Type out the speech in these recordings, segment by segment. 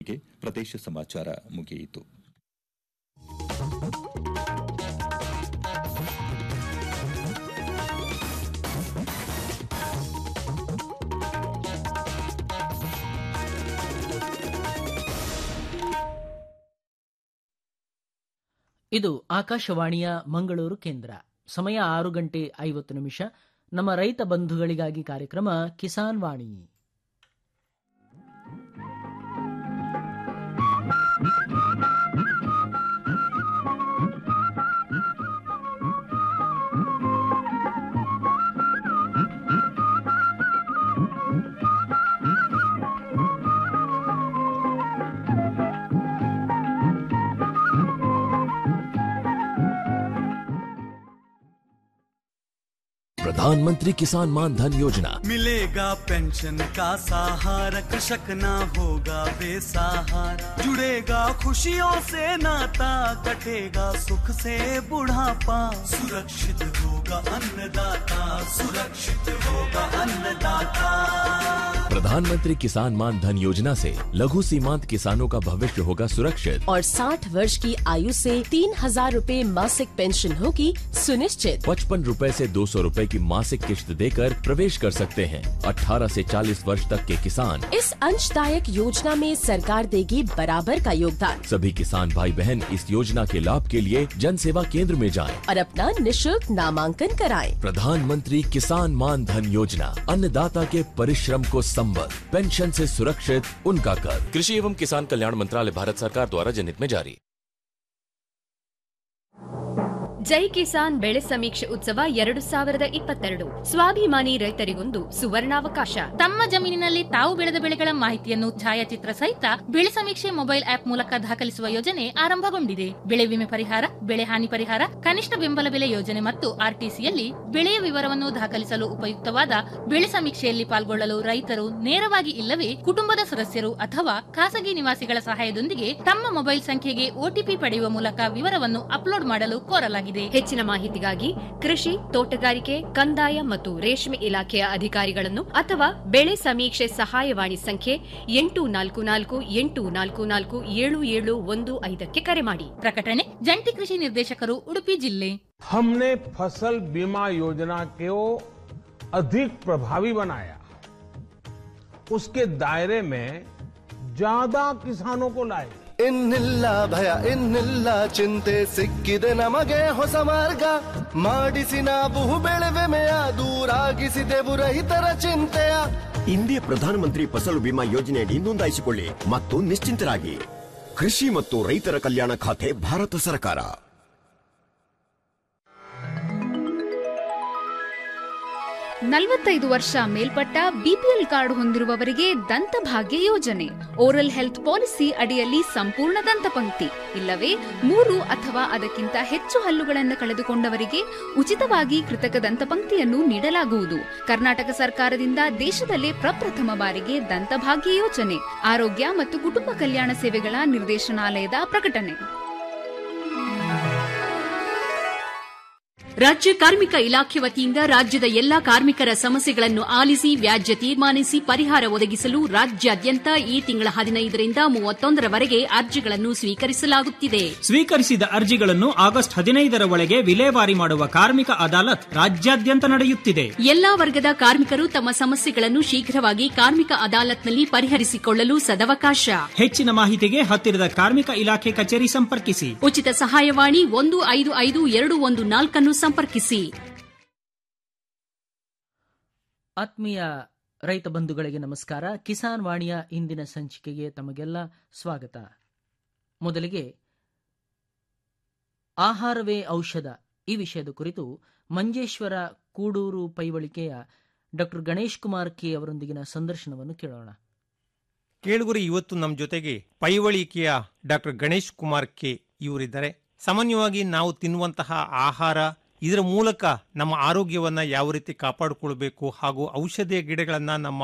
ಹೀಗೆ ಪ್ರದೇಶ ಸಮಾಚಾರ ಮುಗಿಯಿತು ಇದು ಆಕಾಶವಾಣಿಯ ಮಂಗಳೂರು ಕೇಂದ್ರ ಸಮಯ ಆರು ಗಂಟೆ ಐವತ್ತು ನಿಮಿಷ ನಮ್ಮ ರೈತ ಬಂಧುಗಳಿಗಾಗಿ ಕಾರ್ಯಕ್ರಮ ಕಿಸಾನ್ ವಾಣಿ प्रधानमंत्री किसान मान धन योजना मिलेगा पेंशन का सहारा कृषक ना होगा बेसहारा जुड़ेगा खुशियों से नाता कटेगा सुख से बुढ़ापा सुरक्षित होगा अन्नदाता सुरक्षित होगा अन्नदाता प्रधानमंत्री किसान मान धन योजना से लघु सीमांत किसानों का भविष्य होगा सुरक्षित और 60 वर्ष की आयु से तीन हजार रूपए मासिक पेंशन होगी सुनिश्चित पचपन रूपए से दो सौ रूपए की मासिक किश्त देकर प्रवेश कर सकते हैं 18 से 40 वर्ष तक के किसान इस अंशदायक योजना में सरकार देगी बराबर का योगदान सभी किसान भाई बहन इस योजना के लाभ के लिए जन सेवा केंद्र में जाएं। और अपना निशुल्क नामांकन कराएं। प्रधानमंत्री किसान मान धन योजना अन्नदाता के परिश्रम को संबल पेंशन से सुरक्षित उनका कर कृषि एवं किसान कल्याण मंत्रालय भारत सरकार द्वारा जनहित में जारी ಜೈ ಕಿಸಾನ್ ಬೆಳೆ ಸಮೀಕ್ಷೆ ಉತ್ಸವ ಎರಡು ಸಾವಿರದ ಇಪ್ಪತ್ತೆರಡು ಸ್ವಾಭಿಮಾನಿ ರೈತರಿಗೊಂದು ಸುವರ್ಣಾವಕಾಶ ತಮ್ಮ ಜಮೀನಿನಲ್ಲಿ ತಾವು ಬೆಳೆದ ಬೆಳೆಗಳ ಮಾಹಿತಿಯನ್ನು ಛಾಯಾಚಿತ್ರ ಸಹಿತ ಬೆಳೆ ಸಮೀಕ್ಷೆ ಮೊಬೈಲ್ ಆಪ್ ಮೂಲಕ ದಾಖಲಿಸುವ ಯೋಜನೆ ಆರಂಭಗೊಂಡಿದೆ ಬೆಳೆ ವಿಮೆ ಪರಿಹಾರ ಬೆಳೆ ಹಾನಿ ಪರಿಹಾರ ಕನಿಷ್ಠ ಬೆಂಬಲ ಬೆಲೆ ಯೋಜನೆ ಮತ್ತು ಆರ್ಟಿಸಿಯಲ್ಲಿ ಬೆಳೆಯ ವಿವರವನ್ನು ದಾಖಲಿಸಲು ಉಪಯುಕ್ತವಾದ ಬೆಳೆ ಸಮೀಕ್ಷೆಯಲ್ಲಿ ಪಾಲ್ಗೊಳ್ಳಲು ರೈತರು ನೇರವಾಗಿ ಇಲ್ಲವೇ ಕುಟುಂಬದ ಸದಸ್ಯರು ಅಥವಾ ಖಾಸಗಿ ನಿವಾಸಿಗಳ ಸಹಾಯದೊಂದಿಗೆ ತಮ್ಮ ಮೊಬೈಲ್ ಸಂಖ್ಯೆಗೆ ಒಟಿಪಿ ಪಡೆಯುವ ಮೂಲಕ ವಿವರವನ್ನು ಅಪ್ಲೋಡ್ ಮಾಡಲು ಕೋರಲಾಗಿದೆ ಹೆಚ್ಚಿನ ಮಾಹಿತಿಗಾಗಿ ಕೃಷಿ ತೋಟಗಾರಿಕೆ ಕಂದಾಯ ಮತ್ತು ರೇಷ್ಮೆ ಇಲಾಖೆಯ ಅಧಿಕಾರಿಗಳನ್ನು ಅಥವಾ ಬೆಳೆ ಸಮೀಕ್ಷೆ ಸಹಾಯವಾಣಿ ಸಂಖ್ಯೆ ಎಂಟು ನಾಲ್ಕು ನಾಲ್ಕು ಎಂಟು ನಾಲ್ಕು ನಾಲ್ಕು ಏಳು ಏಳು ಒಂದು ಐದಕ್ಕೆ ಕರೆ ಮಾಡಿ ಪ್ರಕಟಣೆ ಜಂಟಿ ಕೃಷಿ ನಿರ್ದೇಶಕರು ಉಡುಪಿ ಜಿಲ್ಲೆ हमने फसल बीमा योजना को अधिक प्रभावी बनाया उसके दायरे में ज्यादा किसानों को लाए ಇನ್ನಿಲ್ಲ ಭಯ ಇನ್ನಿಲ್ಲ ಚಿಂತೆ ಸಿಕ್ಕಿದೆ ನಮಗೆ ಹೊಸ ಮಾರ್ಗ ಮಾಡಿಸಿ ನಾವು ಬೆಳೆವೆಮೆಯ ದೂರಾಗಿಸಿದೆವು ರೈತರ ಚಿಂತೆಯ ಇಂದೇ ಪ್ರಧಾನಮಂತ್ರಿ ಫಸಲು ಬಿಮಾ ಯೋಜನೆಯಡಿ ನೋಂದಾಯಿಸಿಕೊಳ್ಳಿ ಮತ್ತು ನಿಶ್ಚಿಂತರಾಗಿ ಕೃಷಿ ಮತ್ತು ರೈತರ ಕಲ್ಯಾಣ ಖಾತೆ ಭಾರತ ಸರ್ಕಾರ ನಲವತ್ತೈದು ವರ್ಷ ಮೇಲ್ಪಟ್ಟ ಬಿಪಿಎಲ್ ಕಾರ್ಡ್ ಹೊಂದಿರುವವರಿಗೆ ದಂತಭಾಗ್ಯ ಯೋಜನೆ ಓರಲ್ ಹೆಲ್ತ್ ಪಾಲಿಸಿ ಅಡಿಯಲ್ಲಿ ಸಂಪೂರ್ಣ ದಂತಪಂಕ್ತಿ ಇಲ್ಲವೇ ಮೂರು ಅಥವಾ ಅದಕ್ಕಿಂತ ಹೆಚ್ಚು ಹಲ್ಲುಗಳನ್ನು ಕಳೆದುಕೊಂಡವರಿಗೆ ಉಚಿತವಾಗಿ ಕೃತಕ ದಂತಪಂಕ್ತಿಯನ್ನು ನೀಡಲಾಗುವುದು ಕರ್ನಾಟಕ ಸರ್ಕಾರದಿಂದ ದೇಶದಲ್ಲೇ ಪ್ರಪ್ರಥಮ ಬಾರಿಗೆ ದಂತಭಾಗ್ಯ ಯೋಜನೆ ಆರೋಗ್ಯ ಮತ್ತು ಕುಟುಂಬ ಕಲ್ಯಾಣ ಸೇವೆಗಳ ನಿರ್ದೇಶನಾಲಯದ ಪ್ರಕಟಣೆ ರಾಜ್ಯ ಕಾರ್ಮಿಕ ಇಲಾಖೆ ವತಿಯಿಂದ ರಾಜ್ಯದ ಎಲ್ಲಾ ಕಾರ್ಮಿಕರ ಸಮಸ್ಯೆಗಳನ್ನು ಆಲಿಸಿ ವ್ಯಾಜ್ಯ ತೀರ್ಮಾನಿಸಿ ಪರಿಹಾರ ಒದಗಿಸಲು ರಾಜ್ಯಾದ್ಯಂತ ಈ ತಿಂಗಳ ಹದಿನೈದರಿಂದ ಮೂವತ್ತೊಂದರವರೆಗೆ ಅರ್ಜಿಗಳನ್ನು ಸ್ವೀಕರಿಸಲಾಗುತ್ತಿದೆ ಸ್ವೀಕರಿಸಿದ ಅರ್ಜಿಗಳನ್ನು ಆಗಸ್ಟ್ ಹದಿನೈದರ ಒಳಗೆ ವಿಲೇವಾರಿ ಮಾಡುವ ಕಾರ್ಮಿಕ ಅದಾಲತ್ ರಾಜ್ಯಾದ್ಯಂತ ನಡೆಯುತ್ತಿದೆ ಎಲ್ಲಾ ವರ್ಗದ ಕಾರ್ಮಿಕರು ತಮ್ಮ ಸಮಸ್ಯೆಗಳನ್ನು ಶೀಘ್ರವಾಗಿ ಕಾರ್ಮಿಕ ಅದಾಲತ್ನಲ್ಲಿ ಪರಿಹರಿಸಿಕೊಳ್ಳಲು ಸದವಕಾಶ ಹೆಚ್ಚಿನ ಮಾಹಿತಿಗೆ ಹತ್ತಿರದ ಕಾರ್ಮಿಕ ಇಲಾಖೆ ಕಚೇರಿ ಸಂಪರ್ಕಿಸಿ ಉಚಿತ ಸಹಾಯವಾಣಿ ಒಂದು ಐದು ಐದು ಎರಡು ಒಂದು ನಾಲ್ಕನ್ನು ಸಂಪರ್ಕಿಸಿ ಆತ್ಮೀಯ ರೈತ ಬಂಧುಗಳಿಗೆ ನಮಸ್ಕಾರ ಕಿಸಾನ್ ವಾಣಿಯ ಇಂದಿನ ಸಂಚಿಕೆಗೆ ತಮಗೆಲ್ಲ ಸ್ವಾಗತ ಮೊದಲಿಗೆ ಆಹಾರವೇ ಔಷಧ ಈ ವಿಷಯದ ಕುರಿತು ಮಂಜೇಶ್ವರ ಕೂಡೂರು ಪೈವಳಿಕೆಯ ಡಾಕ್ಟರ್ ಗಣೇಶ್ ಕುಮಾರ್ ಕೆ ಅವರೊಂದಿಗಿನ ಸಂದರ್ಶನವನ್ನು ಕೇಳೋಣ ಕೇಳುಗರಿ ಇವತ್ತು ನಮ್ಮ ಜೊತೆಗೆ ಪೈವಳಿಕೆಯ ಡಾಕ್ಟರ್ ಗಣೇಶ್ ಕುಮಾರ್ ಕೆ ಇವರಿದ್ದಾರೆ ಸಾಮಾನ್ಯವಾಗಿ ನಾವು ತಿನ್ನುವಂತಹ ಆಹಾರ ಇದರ ಮೂಲಕ ನಮ್ಮ ಆರೋಗ್ಯವನ್ನ ಯಾವ ರೀತಿ ಕಾಪಾಡಿಕೊಳ್ಬೇಕು ಹಾಗೂ ಔಷಧಿಯ ಗಿಡಗಳನ್ನ ನಮ್ಮ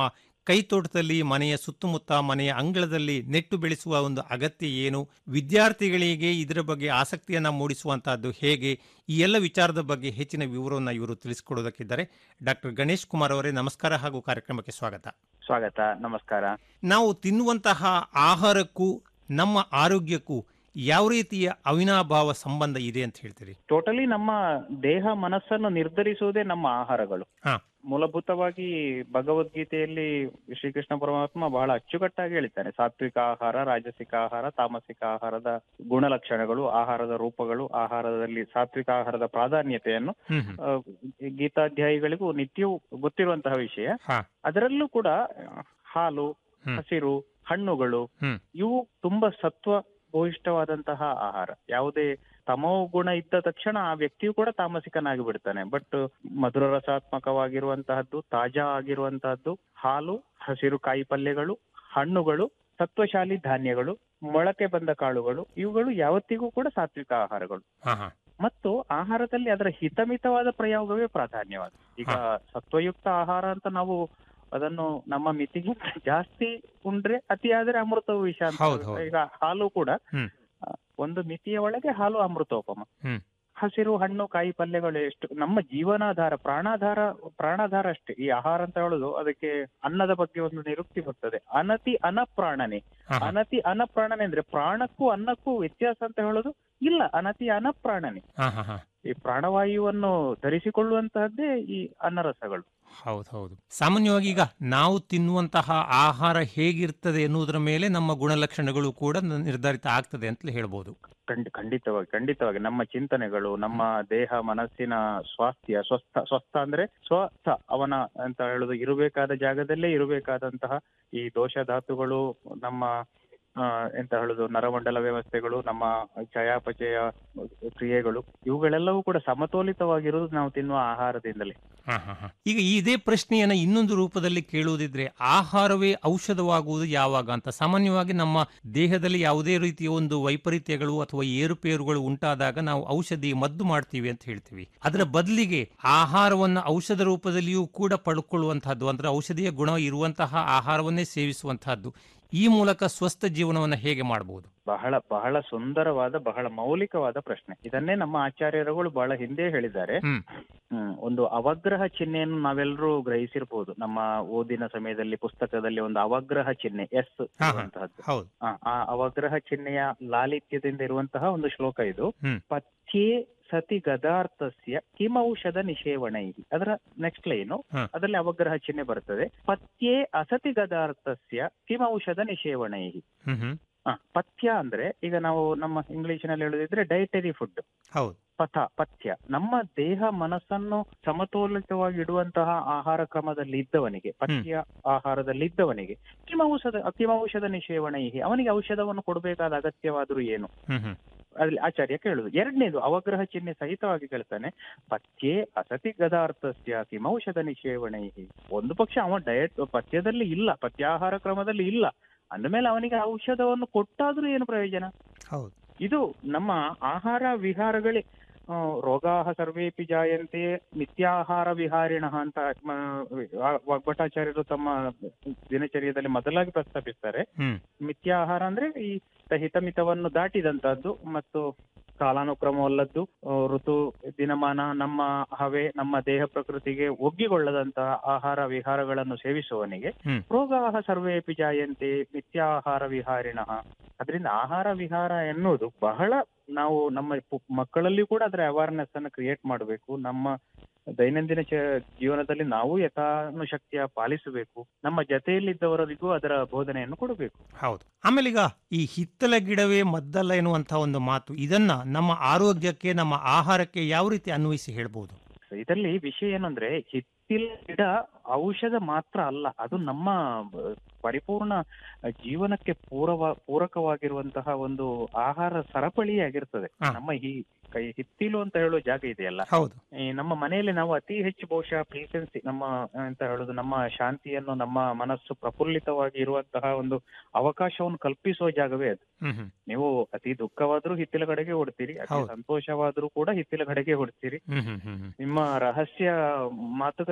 ಕೈತೋಟದಲ್ಲಿ ಮನೆಯ ಸುತ್ತಮುತ್ತ ಮನೆಯ ಅಂಗಳದಲ್ಲಿ ನೆಟ್ಟು ಬೆಳೆಸುವ ಒಂದು ಅಗತ್ಯ ಏನು ವಿದ್ಯಾರ್ಥಿಗಳಿಗೆ ಇದರ ಬಗ್ಗೆ ಆಸಕ್ತಿಯನ್ನ ಮೂಡಿಸುವಂತಹದ್ದು ಹೇಗೆ ಈ ಎಲ್ಲ ವಿಚಾರದ ಬಗ್ಗೆ ಹೆಚ್ಚಿನ ವಿವರವನ್ನು ಇವರು ತಿಳಿಸಿಕೊಡೋದಕ್ಕಿದ್ದಾರೆ ಡಾಕ್ಟರ್ ಗಣೇಶ್ ಕುಮಾರ್ ಅವರೇ ನಮಸ್ಕಾರ ಹಾಗೂ ಕಾರ್ಯಕ್ರಮಕ್ಕೆ ಸ್ವಾಗತ ಸ್ವಾಗತ ನಮಸ್ಕಾರ ನಾವು ತಿನ್ನುವಂತಹ ಆಹಾರಕ್ಕೂ ನಮ್ಮ ಆರೋಗ್ಯಕ್ಕೂ ಯಾವ ರೀತಿಯ ಅವಿನಾಭಾವ ಸಂಬಂಧ ಇದೆ ಅಂತ ಹೇಳ್ತೀರಿ ಟೋಟಲಿ ನಮ್ಮ ದೇಹ ಮನಸ್ಸನ್ನು ನಿರ್ಧರಿಸುವುದೇ ನಮ್ಮ ಆಹಾರಗಳು ಹಾ. ಮೂಲಭೂತವಾಗಿ ಭಗವದ್ಗೀತೆಯಲ್ಲಿ ಶ್ರೀಕೃಷ್ಣ ಪರಮಾತ್ಮ ಬಹಳ ಅಚ್ಚುಕಟ್ಟಾಗಿ ಹೇಳ್ತಾನೆ ಸಾತ್ವಿಕ ಆಹಾರ ರಾಜಸಿಕ ಆಹಾರ ತಾಮಸಿಕ ಆಹಾರದ ಗುಣಲಕ್ಷಣಗಳು ಆಹಾರದ ರೂಪಗಳು ಆಹಾರದಲ್ಲಿ ಸಾತ್ವಿಕ ಆಹಾರದ ಪ್ರಾಧಾನ್ಯತೆಯನ್ನು ಹ್ಮ್ ಹ್ಮ್. ಆ, ಗೀತಾಧ್ಯಾಯಿಗಳಿಗೂ ನಿತ್ಯವೂ ಗೊತ್ತಿರುವಂತಹ ವಿಷಯ ಹಾ. ಅದರಲ್ಲೂ ಕೂಡ ಆ, ಹಾಲು ಹ್ಮ್. ಹಸಿರು ಹಣ್ಣುಗಳು ಹ್ಮ್. ಇವು ತುಂಬಾ ಸತ್ವ ಭೂಯಿಷ್ಠವಾದಂತಹ ಆಹಾರ ಯಾವುದೇ ತಮೋ ಗುಣ ಇದ್ದ ತಕ್ಷಣ ಆ ವ್ಯಕ್ತಿಯು ಕೂಡ ತಾಮಸಿಕನಾಗಿ ಬಿಡ್ತಾನೆ ಬಟ್ ಮಧುರ ರಸಾತ್ಮಕವಾಗಿರುವಂತಹದ್ದು ತಾಜಾ ಆಗಿರುವಂತಹದ್ದು ಹಾಲು ಹಸಿರು ಕಾಯಿ ಪಲ್ಯಗಳು ಹಣ್ಣುಗಳು ಸತ್ವಶಾಲಿ ಧಾನ್ಯಗಳು ಮೊಳಕೆ ಬಂದ ಕಾಳುಗಳು ಇವುಗಳು ಯಾವತ್ತಿಗೂ ಕೂಡ ಸಾತ್ವಿಕ ಆಹಾರಗಳು ಹಾ ಹಾ ಮತ್ತು ಆಹಾರದಲ್ಲಿ ಅದರ ಹಿತಮಿತವಾದ ಪ್ರಯೋಗವೇ ಪ್ರಾಧಾನ್ಯವಾದ ಈಗ ಸತ್ವಯುಕ್ತ ಆಹಾರ ಅಂತ ನಾವು ಅದನ್ನು ನಮ್ಮ ಮಿತಿಗಿಂತ ಜಾಸ್ತಿ ಉಂಡ್ರೆ ಅತಿಯಾದ್ರೆ ಅಮೃತವು ವಿಷ ಅಂತ ಹೌದು, ಹೌದು. ಈಗ ಹಾಲು ಕೂಡ ಹ್ಮ್. ಆ, ಒಂದು ಮಿತಿಯ ಒಳಗೆ ಹಾಲು ಅಮೃತೋಪಮ ಹ್ಮ್. ಹಸಿರು ಹಣ್ಣು ಕಾಯಿ ಪಲ್ಯಗಳು ಎಷ್ಟು ನಮ್ಮ ಜೀವನಾಧಾರ ಪ್ರಾಣಾಧಾರ ಪ್ರಾಣಾಧಾರ ಅಷ್ಟೇ ಈ ಆಹಾರ ಅಂತ ಹೇಳುದು ಅದಕ್ಕೆ ಅನ್ನದ ಬಗ್ಗೆ ಒಂದು ನಿರುಕ್ತಿ ಬರ್ತದೆ ಅನತಿ ಅನಪ್ರಾಣನೆ ಹಾ, ಹಾ. ಅನತಿ ಅನಪ್ರಾಣನೆ ಅಂದ್ರೆ ಪ್ರಾಣಕ್ಕೂ ಅನ್ನಕ್ಕೂ ವ್ಯತ್ಯಾಸ ಅಂತ ಹೇಳೋದು ಇಲ್ಲ ಅನತಿ ಅನಪ್ರಾಣನೆ ಹಾ ಹಾ ಹಾ ಈ ಪ್ರಾಣವಾಯುವನ್ನು ಧರಿಸಿಕೊಳ್ಳುವಂತಹದ್ದೇ ಈ ಅನ್ನರಸಗಳು ಹೌದು ಹೌದು ಸಾಮಾನ್ಯವಾಗಿ ಈಗ ನಾವು ತಿನ್ನುವಂತಹ ಆಹಾರ ಹೇಗಿರ್ತದೆ ಎನ್ನುವುದರ ಮೇಲೆ ನಮ್ಮ ಗುಣಲಕ್ಷಣಗಳು ಕೂಡ ನಿರ್ಧಾರಿತ ಆಗ್ತದೆ ಅಂತಲೇ ಹೇಳ್ಬೋದು ಖಂಡ ಖಂಡಿತವಾಗಿ ಖಂಡಿತವಾಗಿ ನಮ್ಮ ಚಿಂತನೆಗಳು ನಮ್ಮ ದೇಹ ಮನಸ್ಸಿನ ಸ್ವಾಸ್ಥ್ಯ ಸ್ವಸ್ಥ ಸ್ವಸ್ಥ ಅಂದ್ರೆ ಸ್ವಸ್ಥ ಅವನ ಅಂತ ಹೇಳುದು ಇರಬೇಕಾದ ಜಾಗದಲ್ಲೇ ಇರಬೇಕಾದಂತಹ ಈ ದೋಷ ಧಾತುಗಳು ನಮ್ಮ ಆ, ಎಂತ ಹೇಳುದು ನರಮಂಡಲ ವ್ಯವಸ್ಥೆಗಳು ನಮ್ಮ ಚಯಾಪಚಯ ಕ್ರಿಯೆಗಳು ಇವುಗಳೆಲ್ಲವೂ ಕೂಡ ಸಮತೋಲಿತವಾಗಿರುವುದು ನಾವು ತಿನ್ನುವ ಆಹಾರದಿಂದಲೇ ಹಾ, ಹಾ, ಹಾ. ಈಗ ಇದೇ ಪ್ರಶ್ನೆಯನ್ನ ಇನ್ನೊಂದು ರೂಪದಲ್ಲಿ ಕೇಳುವುದಿದ್ರೆ ಆಹಾರವೇ ಔಷಧವಾಗುವುದು ಯಾವಾಗ ಅಂತ ಸಾಮಾನ್ಯವಾಗಿ ನಮ್ಮ ದೇಹದಲ್ಲಿ ಯಾವುದೇ ರೀತಿಯ ಒಂದು ವೈಪರೀತ್ಯಗಳು ಅಥವಾ ಏರುಪೇರುಗಳು ಉಂಟಾದಾಗ ನಾವು ಔಷಧಿ ಮದ್ದು ಮಾಡ್ತೀವಿ ಅಂತ ಹೇಳ್ತೀವಿ ಅದರ ಬದಲಿಗೆ ಆಹಾರವನ್ನು ಔಷಧ ರೂಪದಲ್ಲಿಯೂ ಕೂಡ ಪಡ್ಕೊಳ್ಳುವಂತಹದ್ದು ಅಂದ್ರೆ ಔಷಧಿಯ ಗುಣ ಇರುವಂತಹ ಆಹಾರವನ್ನೇ ಸೇವಿಸುವಂತಹದ್ದು ಈ ಮೂಲಕ ಸ್ವಸ್ಥ ಜೀವನವನ್ನು ಹೇಗೆ ಮಾಡಬಹುದು ಬಹಳ ಬಹಳ ಸುಂದರವಾದ ಬಹಳ ಮೌಲಿಕವಾದ ಪ್ರಶ್ನೆ ಇದನ್ನೇ ನಮ್ಮ ಆಚಾರ್ಯರುಗಳು ಬಹಳ ಹಿಂದೆ ಹೇಳಿದ್ದಾರೆ ಹ್ಮ್. ಹ್ಮ್, ಒಂದು ಅವಗ್ರಹ ಚಿಹ್ನೆಯನ್ನು ನಾವೆಲ್ಲರೂ ಗ್ರಹಿಸಿರ್ಬೋದು ನಮ್ಮ ಓದಿನ ಸಮಯದಲ್ಲಿ ಪುಸ್ತಕದಲ್ಲಿ ಒಂದು ಅವಗ್ರಹ ಚಿಹ್ನೆ ಎಸ್ ಹಾ, ಹಾ. ಇರುವಂತಹದ್ದು ಹೌದು ಆ, ಆ ಅವಗ್ರಹ ಚಿಹ್ನೆಯ ಲಾಲಿತ್ಯದಿಂದ ಇರುವಂತಹ ಒಂದು ಶ್ಲೋಕ ಇದು ಹ್ಮ್. ಪಥ್ಯೇ ಸತಿ ಗದಾರ್ಥಸ್ಯ ಕಿಮೌಷಧ ನಿಷೇವಣೈ ಅದರ ನೆಕ್ಸ್ಟ್ ಲೈನು ಹ. ಅದರಲ್ಲಿ ಅವಗ್ರಹ ಚಿಹ್ನೆ ಬರ್ತದೆ ಪಥ್ಯೇ ಅಸತಿ ಗದಾರ್ಥಸ್ಯ ಕಿಮೌಷಧ ನಿಷೇವಣೈ ಹ್ಮ್ ಹ್ಮ್ ಹ, ಪಥ್ಯ ಅಂದ್ರೆ ಈಗ ನಾವು ನಮ್ಮ ಇಂಗ್ಲಿಷಿನಲ್ಲಿ ಹೇಳುದಿದ್ರೆ ಡೈಟರಿ ಫುಡ್ ಹೌದು ಪಥ ಪಥ್ಯ ನಮ್ಮ ದೇಹ ಮನಸ್ಸನ್ನು ಸಮತೋಲಿತವಾಗಿ ಇಡುವಂತಹ ಆಹಾರ ಕ್ರಮದಲ್ಲಿ ಇದ್ದವನಿಗೆ ಪಥ್ಯ ಆಹಾರದಲ್ಲಿ ಇದ್ದವನಿಗೆ ಕಿಮೌಷಧ ಕಿಮೌಷಧ ನಿಷೇವಣೆ ಅವನಿಗೆ ಔಷಧವನ್ನು ಕೊಡಬೇಕಾದ ಅಗತ್ಯವಾದರೂ ಏನು ಹ್ಮ್ ಹ್ಮ್ ಅದ್ರಲ್ಲಿ ಆಚಾರ್ಯ ಕೇಳುದು ಎರಡನೇದು ಅವಗ್ರಹ ಚಿಹ್ನೆ ಸಹಿತವಾಗಿ ಕೇಳ್ತಾನೆ ಪಥ್ಯೇ ಅಸತಿ ಗದಾರ್ಥಸ್ಯ ಕಿಮೌಷಧ ನಿಷೇವಣೆ ಒಂದು ಪಕ್ಷ ಅವ ಡಯಟ್ ಪಥ್ಯದಲ್ಲಿ ಇಲ್ಲ ಪಥ್ಯಾಹಾರ ಕ್ರಮದಲ್ಲಿ ಇಲ್ಲ ಅಂದಮೇಲೆ ಅವನಿಗೆ ಔಷಧವನ್ನು ಕೊಟ್ಟಾದ್ರೂ ಏನು ಪ್ರಯೋಜನ ಹೌದು ಇದು ನಮ್ಮ ಆಹಾರ ವಿಹಾರಗಳೇ ಆ, ರೋಗಾಹ ಸರ್ವೇಪಿ ಜಾಯಂತೆ ನಿತ್ಯಾಹಾರ ವಿಹಾರಿಣ ಅಂತ ಮ, ವಾ- ವಾಗ್ಭಟಾಚಾರ್ಯರು ತಮ್ಮ ದಿನಚರ್ಯದಲ್ಲಿ ಮೊದಲಾಗಿ ಪ್ರಸ್ತಾಪಿಸ್ತಾರೆ ಹ್ಮ್ ಮಿಥ್ಯಾಹಾರ ಅಂದ್ರೆ ಈ ಹಿತಮಿತವನ್ನು ದಾಟಿದಂತಹದ್ದು ಮತ್ತು ಕಾಲಾನುಕ್ರಮವಲ್ಲದ್ದು ಆ, ಋತು ದಿನಮಾನ ನಮ್ಮ ಹವೆ ನಮ್ಮ ದೇಹ ಪ್ರಕೃತಿಗೆ ಒಗ್ಗಿಕೊಳ್ಳದಂತಹ ಆಹಾರ ವಿಹಾರಗಳನ್ನು ಸೇವಿಸುವವನಿಗೆ ಹ್ಮ್. ರೋಗಾಹ ಸರ್ವೇಪಿ ಜಾಯಂತೆ ಮಿಥ್ಯಾಹಾರ ವಿಹಾರಿಣ ಅದರಿಂದ ಆಹಾರ ವಿಹಾರ ಎನ್ನುವುದು ಬಹಳ ನಾವು ನಮ್ಮ ಪು- ಮಕ್ಕಳಲ್ಲಿ ಕೂಡ ಅದರ ಅವೇರ್ನೆಸ್ ಅನ್ನು ಕ್ರಿಯೇಟ್ ಮಾಡಬೇಕು ನಮ್ಮ ದೈನಂದಿನ ಚ ಜೀವನದಲ್ಲಿ ನಾವು ಯಥಾನುಶಕ್ತಿಯ ಪಾಲಿಸಬೇಕು ನಮ್ಮ ಜೊತೆಯಲ್ಲಿದ್ದವರಿಗೂ ಅದರ ಬೋಧನೆಯನ್ನು ಕೊಡಬೇಕು ಹೌದು ಆಮೇಲೆ ಈಗ ಈ ಹಿತ್ತಲ ಗಿಡವೇ ಮದ್ದಲ್ಲ ಎನ್ನುವಂತಹ ಒಂದು ಮಾತು ಇದನ್ನ ನಮ್ಮ ಆರೋಗ್ಯಕ್ಕೆ ನಮ್ಮ ಆಹಾರಕ್ಕೆ ಯಾವ ರೀತಿ ಅನ್ವಯಿಸಿ ಹೇಳ್ಬೋದು ಇದರಲ್ಲಿ ವಿಷಯ ಏನಂದ್ರೆ ಹಿತ್ತಿಲ ಗಿಡ ಔಷಧ ಮಾತ್ರ ಅಲ್ಲ ಅದು ನಮ್ಮ ಬ- ಪರಿಪೂರ್ಣ ಜೀವನಕ್ಕೆ ಪೂರವ ಪೂರಕವಾಗಿರುವಂತಹ ಒಂದು ಆಹಾರ ಸರಪಳಿಯೇ ಆಗಿರ್ತದೆ ಹಾ. ನಮ್ಮ ಈ ಕೈ ಹಿತ್ತಿಲು ಅಂತ ಹೇಳೋ ಜಾಗ ಇದೆಯಲ್ಲ ಹೌದು ಈ ನಮ್ಮ ಮನೆಯಲ್ಲಿ ನಾವು ಅತಿ ಹೆಚ್ಚು ಬಹುಶಃ ಪ್ರೀಸೆನ್ಸಿ ನಮ್ಮ ಅಂತ ಹೇಳುದು ನಮ್ಮ ಶಾಂತಿಯನ್ನು ನಮ್ಮ ಮನಸ್ಸು ಪ್ರಫುಲ್ಲಿತವಾಗಿ ಇರುವಂತಹ ಒಂದು ಅವಕಾಶವನ್ನು ಕಲ್ಪಿಸುವ ಜಾಗವೇ ಅದು ಹ್ಮ್ ಹ್ಮ್ ನೀವು ಅತಿ ದುಃಖವಾದ್ರೂ ಹಿತ್ತಿಲ ಕಡೆಗೆ ಓಡ್ತೀರಿ ಅತಿ ಹೌದು. ಸಂತೋಷವಾದ್ರೂ ಕೂಡ ಹಿತ್ತಿಲ ಕಡೆಗೆ ಓಡ್ತೀರಿ ಹ್ಮ್ ಹ್ಮ್ ಹ್ಮ್ ಹ್ಮ್ ನಿಮ್ಮ ರಹಸ್ಯ ಮಾತುಕತೆ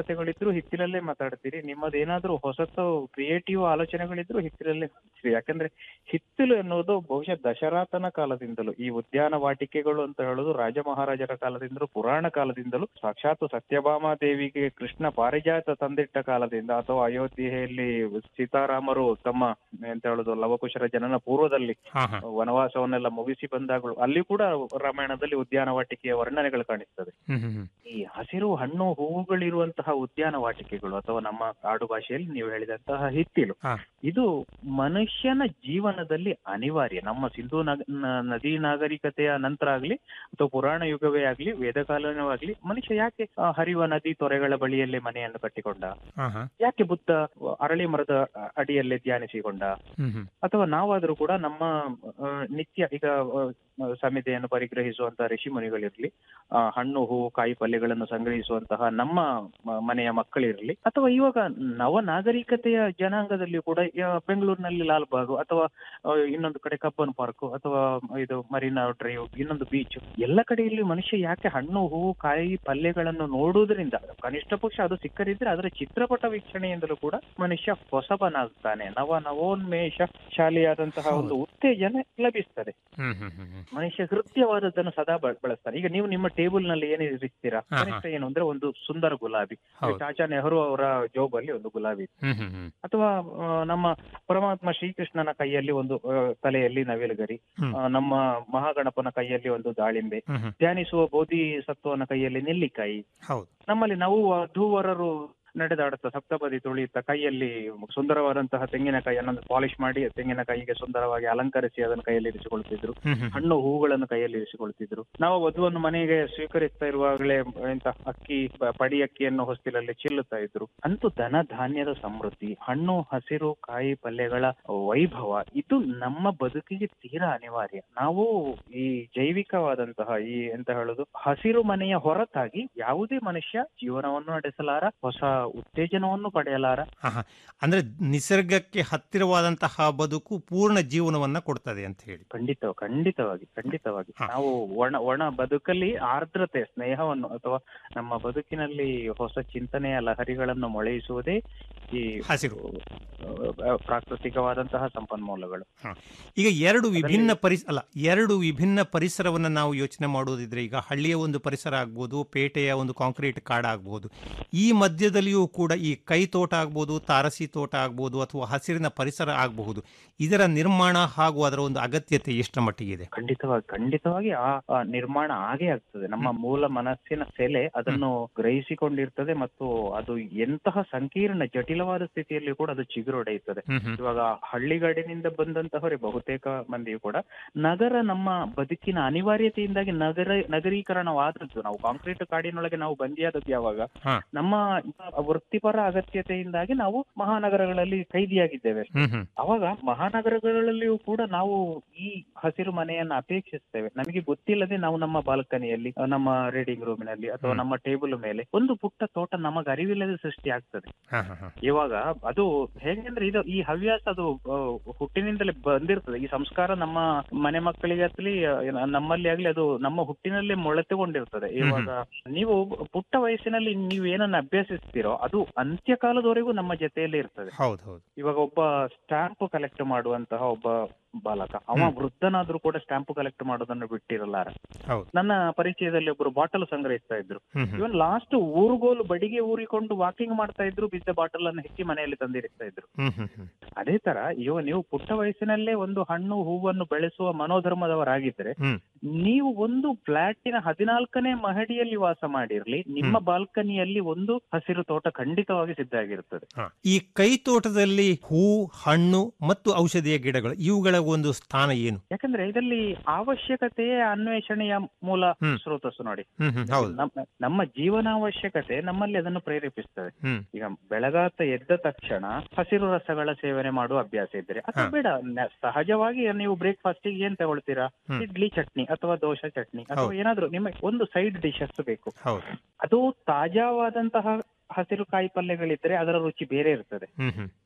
ಅವಶ್ಯಕತೆಗಳಿದ್ರು ಹಿತ್ತಿಲಲ್ಲೇ ಮಾತಾಡ್ತೀರಿ ನಿಮ್ಮದೇನಾದ್ರೂ ಹೊಸತು ಕ್ರಿಯೇಟಿವ್ ಆಲೋಚನೆಗಳಿದ್ರು ಹಿತ್ತಿಲಲ್ಲೇ ಮಾತಾಡ್ತೀರಿ ಯಾಕಂದ್ರೆ ಹಿತ್ತಿಲು ಎನ್ನುವುದು ಬಹುಶಃ ದಶರಾತನ ಕಾಲದಿಂದಲೂ ಈ ಉದ್ಯಾನ ವಾಟಿಕೆಗಳು ಅಂತ ಹೇಳೋದು ರಾಜ ಮಹಾರಾಜರ ಕಾಲದಿಂದಲೂ ಪುರಾಣ ಕಾಲದಿಂದಲೂ ಸಾಕ್ಷಾತ್ ಸತ್ಯಭಾಮ ದೇವಿಗೆ ಕೃಷ್ಣ ಪಾರಿಜಾತ ತಂದಿಟ್ಟ ಕಾಲದಿಂದ ಅಥವಾ ಅಯೋಧ್ಯೆಯಲ್ಲಿ ಸೀತಾರಾಮರು ತಮ್ಮ ಎಂತ ಹೇಳುದು ಲವಕುಶರ ಜನನ ಪೂರ್ವದಲ್ಲಿ ಹಾ ಹಾ ವನವಾಸವನ್ನೆಲ್ಲ ಮುಗಿಸಿ ಬಂದಾಗಲೂ ಅಲ್ಲಿ ಕೂಡ ರಾಮಾಯಣದಲ್ಲಿ ಉದ್ಯಾನ ವಾಟಿಕೆಯ ವರ್ಣನೆಗಳು ಕಾಣಿಸ್ತದೆ ಹ್ಮ್ ಹ್ಮ್ ಹ್ಮ್ ಈ ಹಸಿರು ಹಣ್ಣು ಹೂವುಗಳಿರುವಂತಹ ಉದ್ಯಾನ ವಾಟಿಕೆಗಳು ಅಥವಾ ನಮ್ಮ ಆಡು ಭಾಷೆಯಲ್ಲಿ ನೀವು ಹೇಳಿದಂತಹ ಹಿತ್ತಿಲು ಹಾ. ಇದು ಮನುಷ್ಯನ ಜೀವನದಲ್ಲಿ ಅನಿವಾರ್ಯ ನಮ್ಮ ಸಿಂಧು ನಗ- ನ- ನದಿ ನಾಗರಿಕತೆಯ ನಂತರ ಆಗ್ಲಿ ಅಥವಾ ಪುರಾಣ ಯುಗವೇ ಆಗ್ಲಿ ವೇದಕಾಲನವಾಗ್ಲಿ ಮನುಷ್ಯ ಯಾಕೆ ಆ, ಹರಿಯುವ ನದಿ ತೊರೆಗಳ ಬಳಿಯಲ್ಲೇ ಮನೆಯನ್ನು ಕಟ್ಟಿಕೊಂಡ ಹಾ ಹಾ ಯಾಕೆ ಬುದ್ಧ ಅರಳಿ ಮರದ ಅಡಿಯಲ್ಲೇ ಧ್ಯಾನಿಸಿಕೊಂಡ ಹ್ಮ್ ಹ್ಮ್ ಅಥವಾ ನಾವಾದ್ರೂ ಕೂಡ ನಮ್ಮ ಆ, ನಿತ್ಯ ಈಗ ಆ, ಸಮಿತಿಯನ್ನು ಪರಿಗ್ರಹಿಸುವಂತಹ ಋಷಿ ಮುನಿಗಳಿರ್ಲಿ ಆ, ಹಣ್ಣು ಹೂವು ಕಾಯಿ ಪಲ್ಯಗಳನ್ನು ಸಂಗ್ರಹಿಸುವಂತಹ ನಮ್ಮ ಮ- ಮನೆಯ ಮಕ್ಕಳಿರ್ಲಿ ಅಥವಾ ಇವಾಗ ನವ ನಾಗರಿಕತೆಯ ಜನಾಂಗದಲ್ಲಿ ಕೂಡ ಆ, ಬೆಂಗಳೂರಿನಲ್ಲಿ ಲಾಲ್ಬಾಗ್ ಅಥವಾ ಆ, ಇನ್ನೊಂದು ಕಡೆ ಕಬ್ಬನ್ ಪಾರ್ಕ್ ಅಥವಾ ಇದು ಮರೀನಾ ಡ್ರೈವ್ ಇನ್ನೊಂದು ಬೀಚ್ ಎಲ್ಲ ಕಡೆಯಲ್ಲಿ ಮನುಷ್ಯ ಯಾಕೆ ಹಣ್ಣು ಹೂವು ಕಾಯಿ ಪಲ್ಯಗಳನ್ನು ನೋಡುವುದರಿಂದ ಕನಿಷ್ಠ ಪಕ್ಷ ಅದು ಸಿಕ್ಕದಿದ್ರೆ ಅದರ ಚಿತ್ರಪಟ ವೀಕ್ಷಣೆಯಿಂದಲೂ ಕೂಡ ಮನುಷ್ಯ ಹೊಸಬನಾಗ್ತಾನೆ ನವ ನವೋನ್ಮೇಷ ಶಾಲಿಯಾದಂತಹ ಒಂದು ಉತ್ತೇಜನ ಲಭಿಸ್ತದೆ ಹ್ಮ್ ಹ್ಮ್ ಹ್ಮ್ ಹ್ಮ್ ಮನುಷ್ಯ ಹೃದಯವಾದದ್ದನ್ನು ಸದಾ ಬ- ಬಳಸ್ತಾನೆ ಈಗ ನೀವು ನಿಮ್ಮ ಟೇಬಲ್ ನಲ್ಲಿ ಏನು ಇರಿಸ್ತೀರಾ ಹಾ, ಹಾ. ಕನಿಷ್ಠ ಏನು ಅಂದ್ರೆ ಒಂದು ಸುಂದರ ಗುಲಾಬಿ ಹೌದು. ಚಾಚಾ ನೆಹರು ಅವರ ಜೋಬಲ್ಲಿ ಒಂದು ಗುಲಾಬಿ ಇದೆ. ಹ್ಮ್ ಹ್ಮ್ ಹ್ಮ್ ಅಥವಾ ಆ, ನಮ್ಮ ಪರಮಾತ್ಮ ಶ್ರೀಕೃಷ್ಣನ ಕೈಯಲ್ಲಿ ಒಂದು ಆ, ತಲೆಯಲ್ಲಿ ನವಿಲುಗರಿ ಹ್ಮ್. ಆ, ನಮ್ಮ ಮಹಾಗಣಪನ ಕೈಯಲ್ಲಿ ಒಂದು ದಾಳಿಂಬೆ ಹ್ಮ್ ಹ್ಮ್ ಧ್ಯಾನಿಸುವ ಬೋಧಿ ಸತ್ವನ ಕೈಯಲ್ಲಿ ನೆಲ್ಲಿಕಾಯಿ ಹೌದು ನಮ್ಮಲ್ಲಿ ನಾವು ವಧೂವರರು ನಡೆದಾಡುತ್ತಾ ಸಪ್ತಪದಿ ತುಳಿಯುತ್ತಾ ಕೈಯಲ್ಲಿ ಸುಂದರವಾದಂತಹ ತೆಂಗಿನಕಾಯಿ ಅನ್ನೊಂದು ಪಾಲಿಶ್ ಮಾಡಿ ತೆಂಗಿನಕಾಯಿಗೆ ಸುಂದರವಾಗಿ ಅಲಂಕರಿಸಿ ಅದನ್ನು ಕೈಯಲ್ಲಿ ಇರಿಸಿಕೊಳ್ತಿದ್ರು ಹ್ಮ್ ಹ್ಮ್ ಹಣ್ಣು ಹೂಗಳನ್ನು ಕೈಯಲ್ಲಿ ಇರಿಸಿಕೊಳ್ತಿದ್ರು ನಾವು ವಧುವನ್ನು ಮನೆಗೆ ಸ್ವೀಕರಿಸ್ತಾ ಇರುವಾಗಲೇ ಎಂತ ಅಕ್ಕಿ ಪ- ಪಡಿ ಅಕ್ಕಿಯನ್ನು ಹೊಸ್ತಿಲಲ್ಲಿ ಚೆಲ್ಲುತ್ತಾ ಇದ್ರು ಅಂತೂ ಧನ ಧಾನ್ಯದ ಸಮೃದ್ಧಿ ಹಣ್ಣು ಹಸಿರು ಕಾಯಿ ಪಲ್ಯಗಳ ವೈಭವ ಇದು ನಮ್ಮ ಬದುಕಿಗೆ ತೀರಾ ಅನಿವಾರ್ಯ ನಾವು ಈ ಜೈವಿಕವಾದಂತಹ ಈ ಎಂತ ಹೇಳುದು ಹಸಿರು ಮನೆಯ ಹೊರತಾಗಿ ಯಾವುದೇ ಮನುಷ್ಯ ಜೀವನವನ್ನು ನಡೆಸಲಾರ ಹೊಸ ಉತ್ತೇಜನವನ್ನು ಪಡೆಯಲಾರ ಹಾ ಹಾ ಅಂದ್ರೆ ನಿಸರ್ಗಕ್ಕೆ ಹತ್ತಿರವಾದಂತಹ ಬದುಕು ಪೂರ್ಣ ಜೀವನವನ್ನ ಕೊಡ್ತದೆ ಅಂತ ಹೇಳಿ ಖಂಡಿತ ಖಂಡಿತವಾಗಿ ಖಂಡಿತವಾಗಿ ನಾವು ಒಣ ಒಣ ಬದುಕಲ್ಲಿ ಆರ್ದ್ರತೆ ಸ್ನೇಹವನ್ನು ಅಥವಾ ನಮ್ಮ ಬದುಕಿನಲ್ಲಿ ಹೊಸ ಚಿಂತನೆಯ ಲಹರಿಗಳನ್ನು ಮೊಳೆಯಿಸುವುದೇ ಈ ಹಸಿರು ಆ, ಪ್ರಾಕೃತಿಕವಾದಂತಹ ಸಂಪನ್ಮೂಲಗಳು ಈಗ ಎರಡು ವಿಭಿನ್ನ ಪರಿಸ ಅಲ್ಲ ಎರಡು ವಿಭಿನ್ನ ಪರಿಸರವನ್ನ ನಾವು ಯೋಚನೆ ಮಾಡುವುದಿದ್ರೆ ಈಗ ಹಳ್ಳಿಯ ಒಂದು ಪರಿಸರ ಆಗ್ಬೋದು ಪೇಟೆಯ ಒಂದು ಕಾಂಕ್ರೀಟ್ ಕಾಡ ಆಗ್ಬೋದು ಈ ಮಧ್ಯದಲ್ಲಿಯೂ ಕೂಡ ಈ ಕೈ ತೋಟ ಆಗ್ಬೋದು ತಾರಸಿ ತೋಟ ಆಗ್ಬೋದು ಅಥವಾ ಹಸಿರಿನ ಪರಿಸರ ಆಗಬಹುದು ಇದರ ನಿರ್ಮಾಣ ಹಾಗೂ ಅದರ ಒಂದು ಅಗತ್ಯತೆ ಎಷ್ಟರ ಮಟ್ಟಿಗೆ ಇದೆ ಖಂಡಿತವಾಗಿ ಖಂಡಿತವಾಗಿ ಆ ಆ ನಿರ್ಮಾಣ ಆಗೇ ಆಗ್ತದೆ ನಮ್ಮ ಮೂಲ ಮನಸ್ಸಿನ ಸೆಲೆ ಅದನ್ನು ಗ್ರಹಿಸಿಕೊಂಡಿರ್ತದೆ ಮತ್ತು ಅದು ಎಂತಹ ಸಂಕೀರ್ಣ ಜಟಿಲವಾದ ಸ್ಥಿತಿಯಲ್ಲಿ ಕೂಡ ಅದು ಚಿಗುರೊಡೆಯುತ್ತದೆ ಹ್ಮ್ ಹ್ಮ್. ಇವಾಗ ಹಳ್ಳಿಗಾಡಿನಿಂದ ಬಂದಂತಹವರೇ ಬಹುತೇಕ ಮಂದಿಯು ಕೂಡ ನಗರ ನಮ್ಮ ಬದುಕಿನ ಅನಿವಾರ್ಯತೆಯಿಂದಾಗಿ ನಗರ ನಗರೀಕರಣವಾದದ್ದು ನಾವು ಕಾಂಕ್ರೀಟ್ ಕಾಡಿನೊಳಗೆ ನಾವು ಬಂದಿಯಾದದ್ದು ಯಾವಾಗ ಹಾ. ನಮ್ಮ ವೃತ್ತಿಪರ ಅಗತ್ಯತೆಯಿಂದಾಗಿ ನಾವು ಮಹಾನಗರಗಳಲ್ಲಿ ಕೈದಿಯಾಗಿದ್ದೇವೆ ಅಷ್ಟೇ. ಹ್ಮ್ ಹ್ಮ್ ಅವಾಗ ಮಹಾನಗರಗಳಲ್ಲಿಯೂ ಕೂಡ ನಾವು ಈ ಹಸಿರು ಮನೆಯನ್ನ ಅಪೇಕ್ಷಿಸ್ತೇವೆ ನಮಗೆ ಗೊತ್ತಿಲ್ಲದೆ ನಾವು ನಮ್ಮ ಬಾಲ್ಕನಿಯಲ್ಲಿ ಅಹ್, ನಮ್ಮ ರೀಡಿಂಗ್ ರೂಮಿನಲ್ಲಿ ಅಥವಾ ನಮ್ಮ ಟೇಬಲ್ ಮೇಲೆ ಒಂದು ಪುಟ್ಟ ತೋಟ ನಮಗೆ ಅರಿವಿಲ್ಲದೆ ಸೃಷ್ಟಿ ಆಗ್ತದೆ ಹಾ ಹಾ ಹಾ ಇವಾಗ ಅದು ಹೇಗೆಂದ್ರೆ ಇದು ಈ ಹವ್ಯಾಸ ಅದು ಅಹ್, ಹುಟ್ಟಿನಿಂದಲೇ ಬಂದಿರ್ತದೆ ಈ ಸಂಸ್ಕಾರ ನಮ್ಮ ಮನೆ ಮಕ್ಕಳಿಗೆ ಆಗ್ಲಿ ಅಹ್, ನಮ್ಮಲ್ಲಿ ಆಗ್ಲಿ ಅದು ನಮ್ಮ ಹುಟ್ಟಿನಲ್ಲೇ ಮೊಳೆತುಕೊಂಡಿರ್ತದೆ ಇವಾಗ ನೀವು ಪುಟ್ಟ ವಯಸ್ಸಿನಲ್ಲಿ ನೀವು ಏನನ್ನ ಅಭ್ಯಸಿಸ್ತೀರೋ ಅದು ಅಂತ್ಯಕಾಲದವರೆಗೂ ನಮ್ಮ ಜೊತೆಯಲ್ಲೇ ಇರ್ತದೆ ಹೌದು ಹೌದು ಇವಾಗ ಒಬ್ಬ ಸ್ಟಾಂಪ್ ಕಲೆಕ್ಟ್ ಮಾಡುವಂತಹ ಒಬ್ಬ ಬಾಲಕ ಅವ ವೃದ್ಧನಾದ್ರೂ ಕೂಡ ಸ್ಟಾಂಪ್ ಕಲೆಕ್ಟ್ ಮಾಡೋದನ್ನು ಬಿಟ್ಟಿರಲಾರ ಹೌದು ನನ್ನ ಪರಿಚಯದಲ್ಲಿ ಒಬ್ರು ಬಾಟಲ್ ಸಂಗ್ರಹಿಸ್ತಾ ಇದ್ರು ಹ್ಮ್ ಹ್ಮ್. ಇವನ್ ಲಾಸ್ಟ್ ಊರುಗೋಲು ಬಡಿಗೆ ಊರಿಕೊಂಡು ವಾಕಿಂಗ್ ಮಾಡ್ತಾ ಇದ್ರು ಬಿದ್ದ ಬಾಟಲ್ ಅನ್ನು ಹೆಕ್ಕಿ ಮನೆಯಲ್ಲಿ ತಂದಿರಿಸ್ತಾ ಇದ್ರು ಹ್ಮ್ ಹ್ಮ್ ಹ್ಮ್ ಅದೇ ತರ ಇವ ನೀವು ಪುಟ್ಟ ವಯಸ್ಸಿನಲ್ಲೇ ಒಂದು ಹಣ್ಣು ಹೂವನ್ನು ಬೆಳೆಸುವ ಮನೋಧರ್ಮದವರಾಗಿದ್ರೆ ಹ್ಮ್. ನೀವು ಒಂದು ಫ್ಲಾಟಿನ ಹದಿನಾಲ್ಕನೇ ಮಹಡಿಯಲ್ಲಿ ವಾಸ ಮಾಡಿರ್ಲಿ ನಿಮ್ಮ ಬಾಲ್ಕನಿಯಲ್ಲಿ ಒಂದು ಹಸಿರು ತೋಟ ಖಂಡಿತವಾಗಿ ಸಿದ್ಧ ಆಗಿರುತ್ತದೆ ಹಾ. ಈ ಕೈ ತೋಟದಲ್ಲಿ ಹೂ ಹಣ್ಣು ಮತ್ತು ಔಷಧಿಯ ಗಿಡಗಳು ಇವುಗಳ ಒಂದು ಸ್ಥಾನ ಏನು ಯಾಕಂದ್ರೆ ಇದರಲ್ಲಿ ಅವಶ್ಯಕತೆಯೇ ಅನ್ವೇಷಣೆಯ ಮೂಲ ಹ್ಮ್. ಸ್ರೋತಸ್ಸು ನೋಡಿ ಹ್ಮ್ ಹ್ಮ್ ಹೌದು ನಮ್ಮ- ನಮ್ಮ ಜೀವನಾವಶ್ಯಕತೆ ನಮ್ಮಲ್ಲಿ ಅದನ್ನು ಪ್ರೇರೇಪಿಸ್ತದೆ ಹ್ಮ್ ಈಗ ಬೆಳಗಾತ ಎದ್ದ ತಕ್ಷಣ ಹಸಿರು ರಸಗಳ ಸೇವನೆ ಮಾಡುವ ಅಭ್ಯಾಸ ಇದ್ರೆ ಅಥವಾ ಹಾ. ಬೇಡ ನ- ಸಹಜವಾಗಿ ನೀವು ಬ್ರೇಕ್ಫಾಸ್ಟ್ ಏನ್ ತಗೊಳ್ತೀರಾ ಹ್ಮ್. ಇಡ್ಲಿ ಚಟ್ನಿ ಅಥವಾ ದೋಸೆ ಚಟ್ನಿ ಅಥವಾ ಹೌದು. ಏನಾದ್ರೂ ನಿಮಗೆ ಒಂದು ಸೈಡ್ ಡಿಶಸ್ ಬೇಕು ಹೌದು ಅದು ತಾಜಾವಾದಂತಹ ಹಸಿರು ಕಾಯಿ ಪಲ್ಯಗಳಿದ್ರೆ ಅದರ ರುಚಿ ಬೇರೆ ಇರ್ತದೆ ಹ್ಮ್ ಹ್ಮ್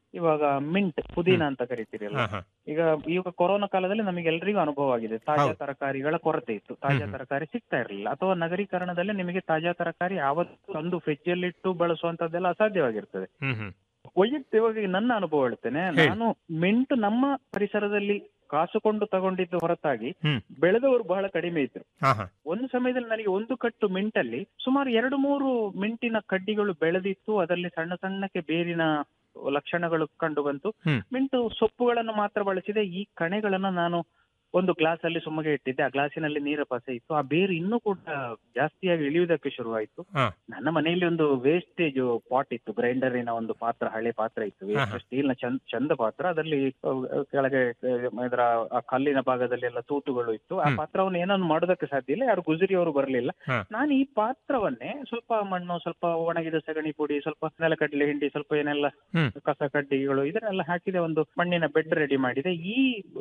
ಇವಾಗ ಮಿಂಟ್ ಪುದೀನ ಅಂತ ಕರಿತೀರಲ್ಲ ಹಾ, ಹಾ. ಈಗ ಈಗ ಕೊರೋನಾ ಕಾಲದಲ್ಲಿ ನಮಗೆ ಎಲ್ರಿಗೂ ಅನುಭವ ಆಗಿದೆ ತಾಜಾ ಹೌದು. ತರಕಾರಿಗಳ ಕೊರತೆ ಇತ್ತು ತಾಜಾ ಹ್ಮ್. ತರಕಾರಿ ಸಿಗ್ತಾ ಇರಲಿಲ್ಲ ಅಥವಾ ನಗರೀಕರಣದಲ್ಲಿ ನಿಮಗೆ ತಾಜಾ ತರಕಾರಿ ಯಾವತ್ತು ತಂದು ಫ್ರಿಜ್ ಅಲ್ಲಿ ಇಟ್ಟು ಬಳಸುವಂತದ್ದೆಲ್ಲ ಅಸಾಧ್ಯವಾಗಿರ್ತದೆ ಹ್ಮ್ ಹ್ಮ್ ವೈಯಕ್ತಿಕವಾಗಿ ನನ್ನ ಅನುಭವ ಹೇಳ್ತೇನೆ ಹೇಳಿ. ನಾನು ಮಿಂಟ್ ನಮ್ಮ ಪರಿಸರದಲ್ಲಿ ಕಾಸುಕೊಂಡು ತಗೊಂಡಿದ್ದು ಹೊರತಾಗಿ ಹ್ಮ್. ಬೆಳೆದವರು ಬಹಳ ಕಡಿಮೆ ಇದ್ರು ಹಾ ಹಾ ಒಂದು ಸಮಯದಲ್ಲಿ ನನಗೆ ಒಂದು ಕಟ್ಟು ಮಿಂಟಲ್ಲಿ ಸುಮಾರು ಎರಡು ಮೂರು ಮಿಂಟಿನ ಕಡ್ಡಿಗಳು ಬೆಳೆದಿತ್ತು ಅದರಲ್ಲಿ ಸಣ್ಣ ಸಣ್ಣಕ್ಕೆ ಬೇರಿನ ಲಕ್ಷಣಗಳು ಕಂಡು ಬಂತು ಹ್ಮ್. ಮಿಂಟು ಸೊಪ್ಪುಗಳನ್ನು ಮಾತ್ರ ಬಳಸಿದೆ ಈ ಕಣೆಗಳನ್ನ ನಾನು ಒಂದು ಗ್ಲಾಸ್ ಅಲ್ಲಿ ಸುಮ್ಮಗೆ ಇಟ್ಟಿದ್ದೆ ಆ ಗ್ಲಾಸಿನಲ್ಲಿ ನೀರ ಪಸೆ ಇತ್ತು ಆ ಬೇರು ಇನ್ನೂ ಕೂಡ ಜಾಸ್ತಿಯಾಗಿ ಇಳಿಯುವುದಕ್ಕೆ ಶುರುವಾಯಿತು ಹಾ. ನನ್ನ ಮನೆಯಲ್ಲಿ ಒಂದು ವೇಸ್ಟೇಜ್ ಪಾಟ್ ಇತ್ತು ಗ್ರೈಂಡರಿನ ಒಂದು ಪಾತ್ರ ಹಳೆ ಪಾತ್ರ ಇತ್ತು ಹಾ, ಹಾ. ಸ್ಟೀಲ್ ನ ಚಂದ ಚಂದ ಪಾತ್ರ ಅದರಲ್ಲಿ ಅಹ್, ಕೆಳಗೆ ಅಹ್, ಇದರ ಆ ಕಲ್ಲಿನ ಭಾಗದಲ್ಲಿ ಎಲ್ಲ ತೂತುಗಳು ಇತ್ತು ಆ ಹ್ಮ್. ಪಾತ್ರವನ್ನು ಏನನ್ನು ಮಾಡೋದಕ್ಕೆ ಸಾಧ್ಯ ಇಲ್ಲ ಯಾರು ಗುಜರಿಯವರು ಬರಲಿಲ್ಲ ಹಾ. ನಾನು ಈ ಪಾತ್ರವನ್ನೇ ಸ್ವಲ್ಪ ಮಣ್ಣು ಸ್ವಲ್ಪ ಒಣಗಿದ ಸಗಣಿ ಪುಡಿ ಸ್ವಲ್ಪ ನೆಲಕಡಲೆ ಹಿಂಡಿ ಸ್ವಲ್ಪ ಏನೆಲ್ಲ ಹ್ಮ್. ಕಸ ಕಡ್ಡಿಗಳು ಇದನ್ನೆಲ್ಲ ಹಾಕಿದೆ ಒಂದು ಮಣ್ಣಿನ ಬೆಡ್ ರೆಡಿ ಮಾಡಿದೆ ಈ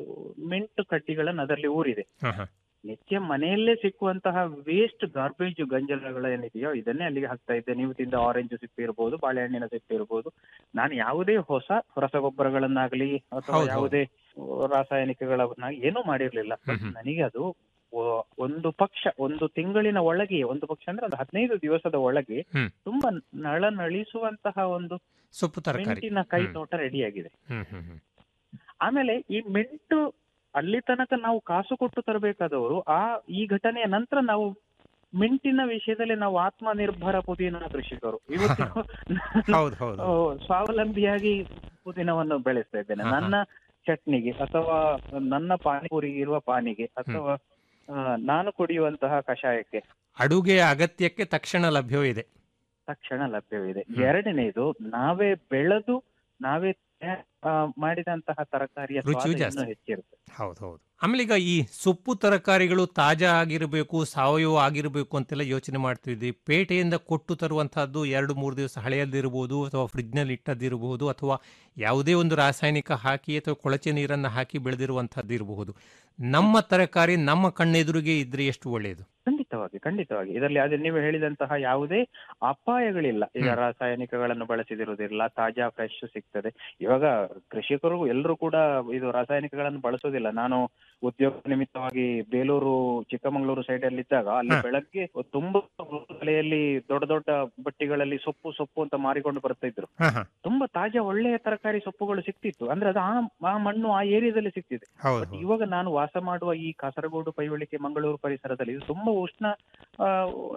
ಮೆಂಟು ಕಡ್ಡಿಗಳನ್ನು ಅದರಲ್ಲಿ ಊರಿದೆ ಹಾ ಹಾ ನಿತ್ಯ ಮನೆಯಲ್ಲೇ ಸಿಕ್ಕುವಂತಹ ವೇಸ್ಟ್ ಗಾರ್ಬೇಜ್ ಗಂಜಲಗಳು ಏನಿದೆಯೋ ಇದನ್ನೇ ಅಲ್ಲಿಗೆ ಹಾಕ್ತಾ ಇದ್ದೆ ನೀವು ತಿಂದ ಆರೆಂಜ್ ಸಿಪ್ಪೆ ಇರ್ಬೋದು ಬಾಳೆಹಣ್ಣಿನ ಸಿಪ್ಪೆ ಇರ್ಬೋದು ನಾನು ಯಾವುದೇ ಹೊಸ ರಸಗೊಬ್ಬರಗಳನ್ನಾಗ್ಲಿ ಅಥವಾ ಹೌದು, ಹೌದು. ಯಾವುದೇ ರಾಸಾಯನಿಕಗಳನ್ನ ಏನೂ ಮಾಡಿರ್ಲಿಲ್ಲ ಹ್ಮ್ ಹ್ಮ್. ನನಗೆ ಅದು ಒ- ಒಂದು ಪಕ್ಷ ಒಂದು ತಿಂಗಳಿನ ಒಳಗೆ ಒಂದು ಪಕ್ಷ ಅಂದ್ರೆ ಒಂದು ಹದಿನೈದು ದಿವಸದ ಒಳಗೆ ಹ್ಮ್. ತುಂಬಾ ನಳನಳಿಸುವಂತಹ ಒಂದು ಸೊಪ್ಪು ತರಕಾರಿ ಮೆಂಟಿನ ಕೈ ಹ್ಮ್. ತೋಟ ರೆಡಿಯಾಗಿದೆ ಹ್ಮ್ ಹ್ಮ್ ಹ್ಮ್ ಆಮೇಲೆ ಈ ಮೆಂಟು ಅಲ್ಲಿ ತನಕ ನಾವು ಕಾಸು ಕೊಟ್ಟು ತರಬೇಕಾದವರು ಆ ಈ ಘಟನೆಯ ನಂತರ ನಾವು ಮಿಂಟಿನ ವಿಷಯದಲ್ಲಿ ನಾವು ಆತ್ಮನಿರ್ಭರ ಪುದೀನ ಕೃಷಿಕರು ಇವತ್ತು ಹೌದು ಹೌದು ಆ, ಸ್ವಾವಲಂಬಿಯಾಗಿ ಪುದೀನವನ್ನು ಬೆಳೆಸ್ತಾ ಇದ್ದೇನೆ ಹಾ, ಹಾ. ನನ್ನ ಚಟ್ನಿಗೆ ಅಥವಾ ನನ್ನ ಪಾನಿಪುರಿಗೆ ಇರುವ ಪಾನಿಗೆ ಅಥವಾ ಆ, ನಾನು ಕುಡಿಯುವಂತಹ ಕಷಾಯಕ್ಕೆ ಅಡುಗೆಯ ಅಗತ್ಯಕ್ಕೆ ತಕ್ಷಣ ಲಭ್ಯವಿದೆ ತಕ್ಷಣ ಲಭ್ಯವಿದೆ ಹ್ಮ್. ಎರಡನೇದು ನಾವೇ ಬೆಳೆದು ನಾವೇ ತಯಾರ್- ಆ, ಮಾಡಿದಂತಹ ತರಕಾರಿಯ ರುಚಿಯೂ ಸ್ವಾದ ಜಾಸ್ತಿ. ಇನ್ನೂ ಹೆಚ್ಚಿರುತ್ತೆ ಹೌದು ಹೌದು ಆಮೇಲೆ ಈಗ ಈ ಸೊಪ್ಪು ತರಕಾರಿಗಳು ತಾಜಾ ಆಗಿರಬೇಕು ಸಾವಯವ ಆಗಿರಬೇಕು ಅಂತೆಲ್ಲ ಯೋಚನೆ ಮಾಡ್ತಿದ್ವಿ ಪೇಟೆಯಿಂದ ಕೊಟ್ಟು ತರುವಂತಹದ್ದು ಎರಡು ಮೂರು ದಿವಸ ಹಳೆಯದಿರಬಹುದು ಅಥವಾ ಫ್ರಿಡ್ಜ್ನಲ್ಲಿ ಇಟ್ಟದ್ದಿರಬಹುದು ಅಥವಾ ಯಾವುದೇ ಒಂದು ರಾಸಾಯನಿಕ ಹಾಕಿ ಅಥವಾ ಕೊಳಚೆ ನೀರನ್ನು ಹಾಕಿ ಬೆಳೆದಿರುವಂತಹದ್ದು ಇರಬಹುದು ನಮ್ಮ ತರಕಾರಿ ನಮ್ಮ ಕಣ್ಣೆದುರಿಗೆ ಇದ್ರೆ ಎಷ್ಟು ಒಳ್ಳೆಯದು ಖಂಡಿತವಾಗಿ ಖಂಡಿತವಾಗಿ ಇದರಲ್ಲಿ ಅದೇ ನೀವು ಹೇಳಿದಂತಹ ಯಾವುದೇ ಅಪಾಯಗಳಿಲ್ಲ ಈಗ ಹ್ಮ್. ರಾಸಾಯನಿಕಗಳನ್ನು ಬಳಸಿದಿರುವುದಿಲ್ಲ ತಾಜಾ ಫ್ರೆಶ್ ಸಿಗ್ತದೆ ಇವಾಗ ಕೃಷಿಕರು ಎಲ್ಲರೂ ಕೂಡ ಇದು ರಾಸಾಯನಿಕಗಳನ್ನು ಬಳಸೋದಿಲ್ಲ ನಾನು ಉದ್ಯೋಗ ನಿಮಿತ್ತವಾಗಿ ಬೇಲೂರು ಚಿಕ್ಕಮಗಳೂರು ಸೈಡ್ ಅಲ್ಲಿ ಇದ್ದಾಗ ಅಲ್ಲಿ ಹಾ. ಬೆಳಗ್ಗೆ ತುಂಬಾ ತಲೆಯಲ್ಲಿ ದೊಡ್ಡ ದೊಡ್ಡ ಬಟ್ಟಿಗಳಲ್ಲಿ ಸೊಪ್ಪು ಸೊಪ್ಪು ಅಂತ ಮಾರಿಕೊಂಡು ಬರ್ತಾ ಇದ್ರು ಹಾ ಹಾ ತುಂಬಾ ತಾಜಾ ಒಳ್ಳೆಯ ತರಕಾರಿ ಸೊಪ್ಪುಗಳು ಸಿಕ್ತಿತ್ತು ಅಂದ್ರೆ ಅದು ಆ ಆ ಮಣ್ಣು ಆ ಏರಿಯಾದಲ್ಲಿ ಸಿಕ್ತಿದೆ ಹೌದು ಬಟ್ ಇವಾಗ ನಾನು ವಾಸ ಮಾಡುವ ಈ ಕಾಸರಗೋಡು ಪೈವಳಿಕೆ ಮಂಗಳೂರು ಪರಿಸರದಲ್ಲಿ ಇದು ತುಂಬಾ ಉಷ್ಣ ಆ,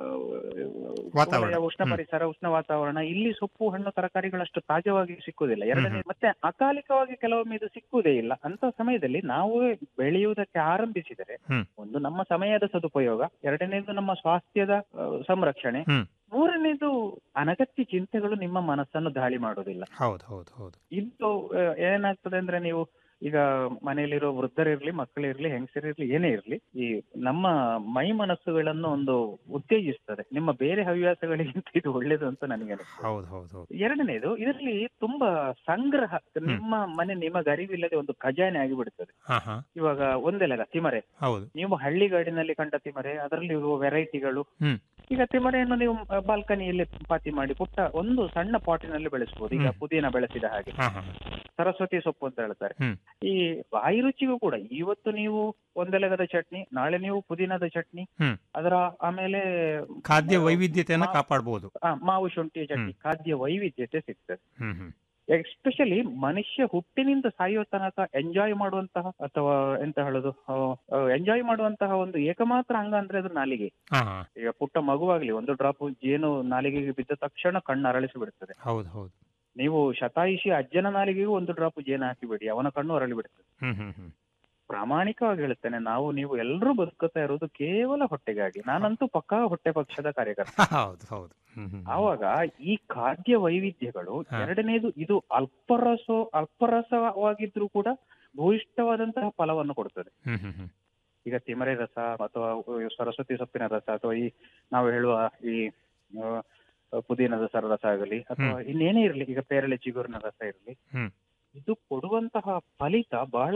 ವಾತಾವರಣ. ಒಳ್ಳೆಯ ಉಷ್ಣ ಹ್ಮ್. ಪರಿಸರ ಉಷ್ಣ ವಾತಾವರಣ ಇಲ್ಲಿ ಸೊಪ್ಪು ಹಣ್ಣು ತರಕಾರಿಗಳಷ್ಟು ತಾಜಾವಾಗಿ ಸಿಕ್ಕುವುದಿಲ್ಲ ಎರಡನೇ ಮತ್ತೆ ಅಕಾಲಿಕವಾಗಿ ಕೆಲವೊಮ್ಮೆ ಇದು ಸಿಕ್ಕುವುದೇ ಇಲ್ಲ ಅಂತ ಸಮಯದಲ್ಲಿ ನಾವು ಬೆಳೆಯುವುದಕ್ಕೆ ಆರಂಭಿಸಿದರೆ ಹ್ಮ್. ಒಂದು ನಮ್ಮ ಸಮಯದ ಸದುಪಯೋಗ ಎರಡನೇದು ನಮ್ಮ ಸ್ವಾಸ್ಥ್ಯದ ಆ, ಸಂರಕ್ಷಣೆ ಹ್ಮ್. ಮೂರನೇದು ಅನಗತ್ಯ ಚಿಂತೆಗಳು ನಿಮ್ಮ ಮನಸ್ಸನ್ನು ದಾಳಿ ಮಾಡುವುದಿಲ್ಲ ಹೌದು ಹೌದು ಹೌದು ಇದು ಆ, ಏನಾಗ್ತದೆ ಅಂದ್ರೆ ನೀವು ಈಗ ಮನೆಯಲ್ಲಿರೋ ವೃದ್ಧರಿರ್ಲಿ ಮಕ್ಕಳಿರ್ಲಿ ಹೆಂಗಸರಿರ್ಲಿ ಏನೇ ಇರ್ಲಿ ಈ ನಮ್ಮ ಮೈ ಮನಸ್ಸುಗಳನ್ನು ಒಂದು ಉತ್ತೇಜಿಸ್ತದೆ ನಿಮ್ಮ ಬೇರೆ ಹವ್ಯಾಸಗಳಿಗಿಂತ ಇದು ಒಳ್ಳೇದು ಅಂತ ನನಗೆ ಅನಿಸ್ತದೆ ಹೌದು ಹೌದು ಹೌದು ಎರಡನೇದು ಇದರಲ್ಲಿ ತುಂಬಾ ಸಂಗ್ರಹ ನಿಮ್ಮ ಮನೆ ನಿಮಗೆ ಅರಿವಿಲ್ಲದೆ ಒಂದು ಖಜಾನೆ ಆಗಿಬಿಡುತ್ತದೆ ಹಾ ಹಾ ಇವಾಗ ಒಂದೇ ಲೆಕ್ಕ ತಿಮರೆ ಹೌದು ನೀವು ಹಳ್ಳಿಗಾಡಿನಲ್ಲಿ ಕಂಡ ತಿಮರೆ ಅದರಲ್ಲಿ ಇರುವ ವೆರೈಟಿಗಳು ಹ್ಮ್ ಈಗ ತಿಮರೆಯನ್ನು ನೀವು ಬಾಲ್ಕನಿಯಲ್ಲಿ ಪಾತಿ ಮಾಡಿ ಪುಟ್ಟ ಒಂದು ಸಣ್ಣ ಪಾಟಿನಲ್ಲಿ ಬೆಳೆಸಬಹುದು ಈಗ ಹ್ಮ್. ಪುದೀನ ಬೆಳೆಸಿದ ಹಾಗೆ ಹಾ ಹಾ ಸರಸ್ವತಿ ಸೊಪ್ಪು ಅಂತ ಹೇಳ್ತಾರೆ ಹ್ಮ್. ಈ ಬಾಯಿ ರುಚಿಗೂ ಕೂಡ ಇವತ್ತು ನೀವು ಒಂದೆಲಗದ ಚಟ್ನಿ ನಾಳೆ ನೀವು ಪುದೀನದ ಚಟ್ನಿ ಹ್ಮ್. ಅದರ ಆಮೇಲೆ ಖಾದ್ಯ ವೈವಿಧ್ಯತೆಯನ್ನ ಕಾಪಾಡಬಹುದು ಆ, ಮಾವು ಶುಂಠಿಯ ಚಟ್ನಿ ಖಾದ್ಯ ವೈವಿಧ್ಯತೆ ಸಿಗ್ತದೆ ಹ್ಮ್ ಹ್ಮ್ ಎಸ್ಪೆಷಲಿ ಮನುಷ್ಯ ಹುಟ್ಟಿನಿಂದ ಸಾಯುವ ತನಕ ಎಂಜಾಯ್ ಮಾಡುವಂತಹ ಅಥವಾ ಎಂತ ಹೇಳುದು ಎಂಜಾಯ್ ಮಾಡುವಂತಹ ಒಂದು ಏಕಮಾತ್ರ ಅಂಗ ಅಂದ್ರೆ ಅದು ನಾಲಿಗೆ ಹಾ ಹಾ ಈಗ ಪುಟ್ಟ ಮಗುವಾಗ್ಲಿ ಒಂದು ಡ್ರಾಪ್ ಜೇನು ನಾಲಿಗೆಗೆ ಬಿದ್ದ ತಕ್ಷಣ ಕಣ್ಣು ಅರಳಿಸಿ ಬಿಡುತ್ತದೆ ಹೌದು ಹೌದು ನೀವು ಶತಾಯುಷಿ ಅಜ್ಜನ ನಾಲಿಗೆಗೂ ಒಂದು ಡ್ರಾಪ್ ಜೇನು ಹಾಕಿಬಿಡಿ ಅವನ ಕಣ್ಣು ಅರಳಿ ಬಿಡುತ್ತದೆ ಹ್ಮ್ ಹ್ಮ್ ಹ್ಮ್ ಪ್ರಾಮಾಣಿಕವಾಗಿ ಹೇಳ್ತೇನೆ ನಾವು ನೀವು ಎಲ್ಲರೂ ಬದುಕುತ್ತಾ ಇರೋದು ಕೇವಲ ಹೊಟ್ಟೆಗಾಗಿ ನಾನಂತೂ ಪಕ್ಕಾ ಹೊಟ್ಟೆ ಪಕ್ಷದ ಕಾರ್ಯಕರ್ತ ಹೌದು ಹೌದು ಹ್ಮ್ ಹ್ಮ್ ಆವಾಗ ಈ ಖಾದ್ಯ ವೈವಿಧ್ಯಗಳು ಎರಡನೇದು ಇದು ಅಲ್ಪರಸ ಅಲ್ಪರಸವಾಗಿದ್ರೂ ಕೂಡ ಭೂಯಿಷ್ಠವಾದಂತಹ ಫಲವನ್ನು ಕೊಡ್ತದೆ ಹ್ಮ್ ಹ್ಮ್ ಹ್ಮ್ ಈಗ ತಿಮರೆ ರಸ ಅಥವಾ ಸರಸ್ವತಿ ಸೊಪ್ಪಿನ ರಸ ಅಥವಾ ಈ ನಾವು ಹೇಳುವ ಈ ಆ, ಪುದೀನದ ಸರ ರಸ ಆಗಲಿ ಅಥವಾ ಇನ್ನೇನೇ ಇರಲಿ ಈಗ ಪೇರಳೆ ಚಿಗುರಿನ ರಸ ಇರಲಿ ಹ್ಮ್ ಇದು ಕೊಡುವಂತಹ ಫಲಿತ ಬಹಳ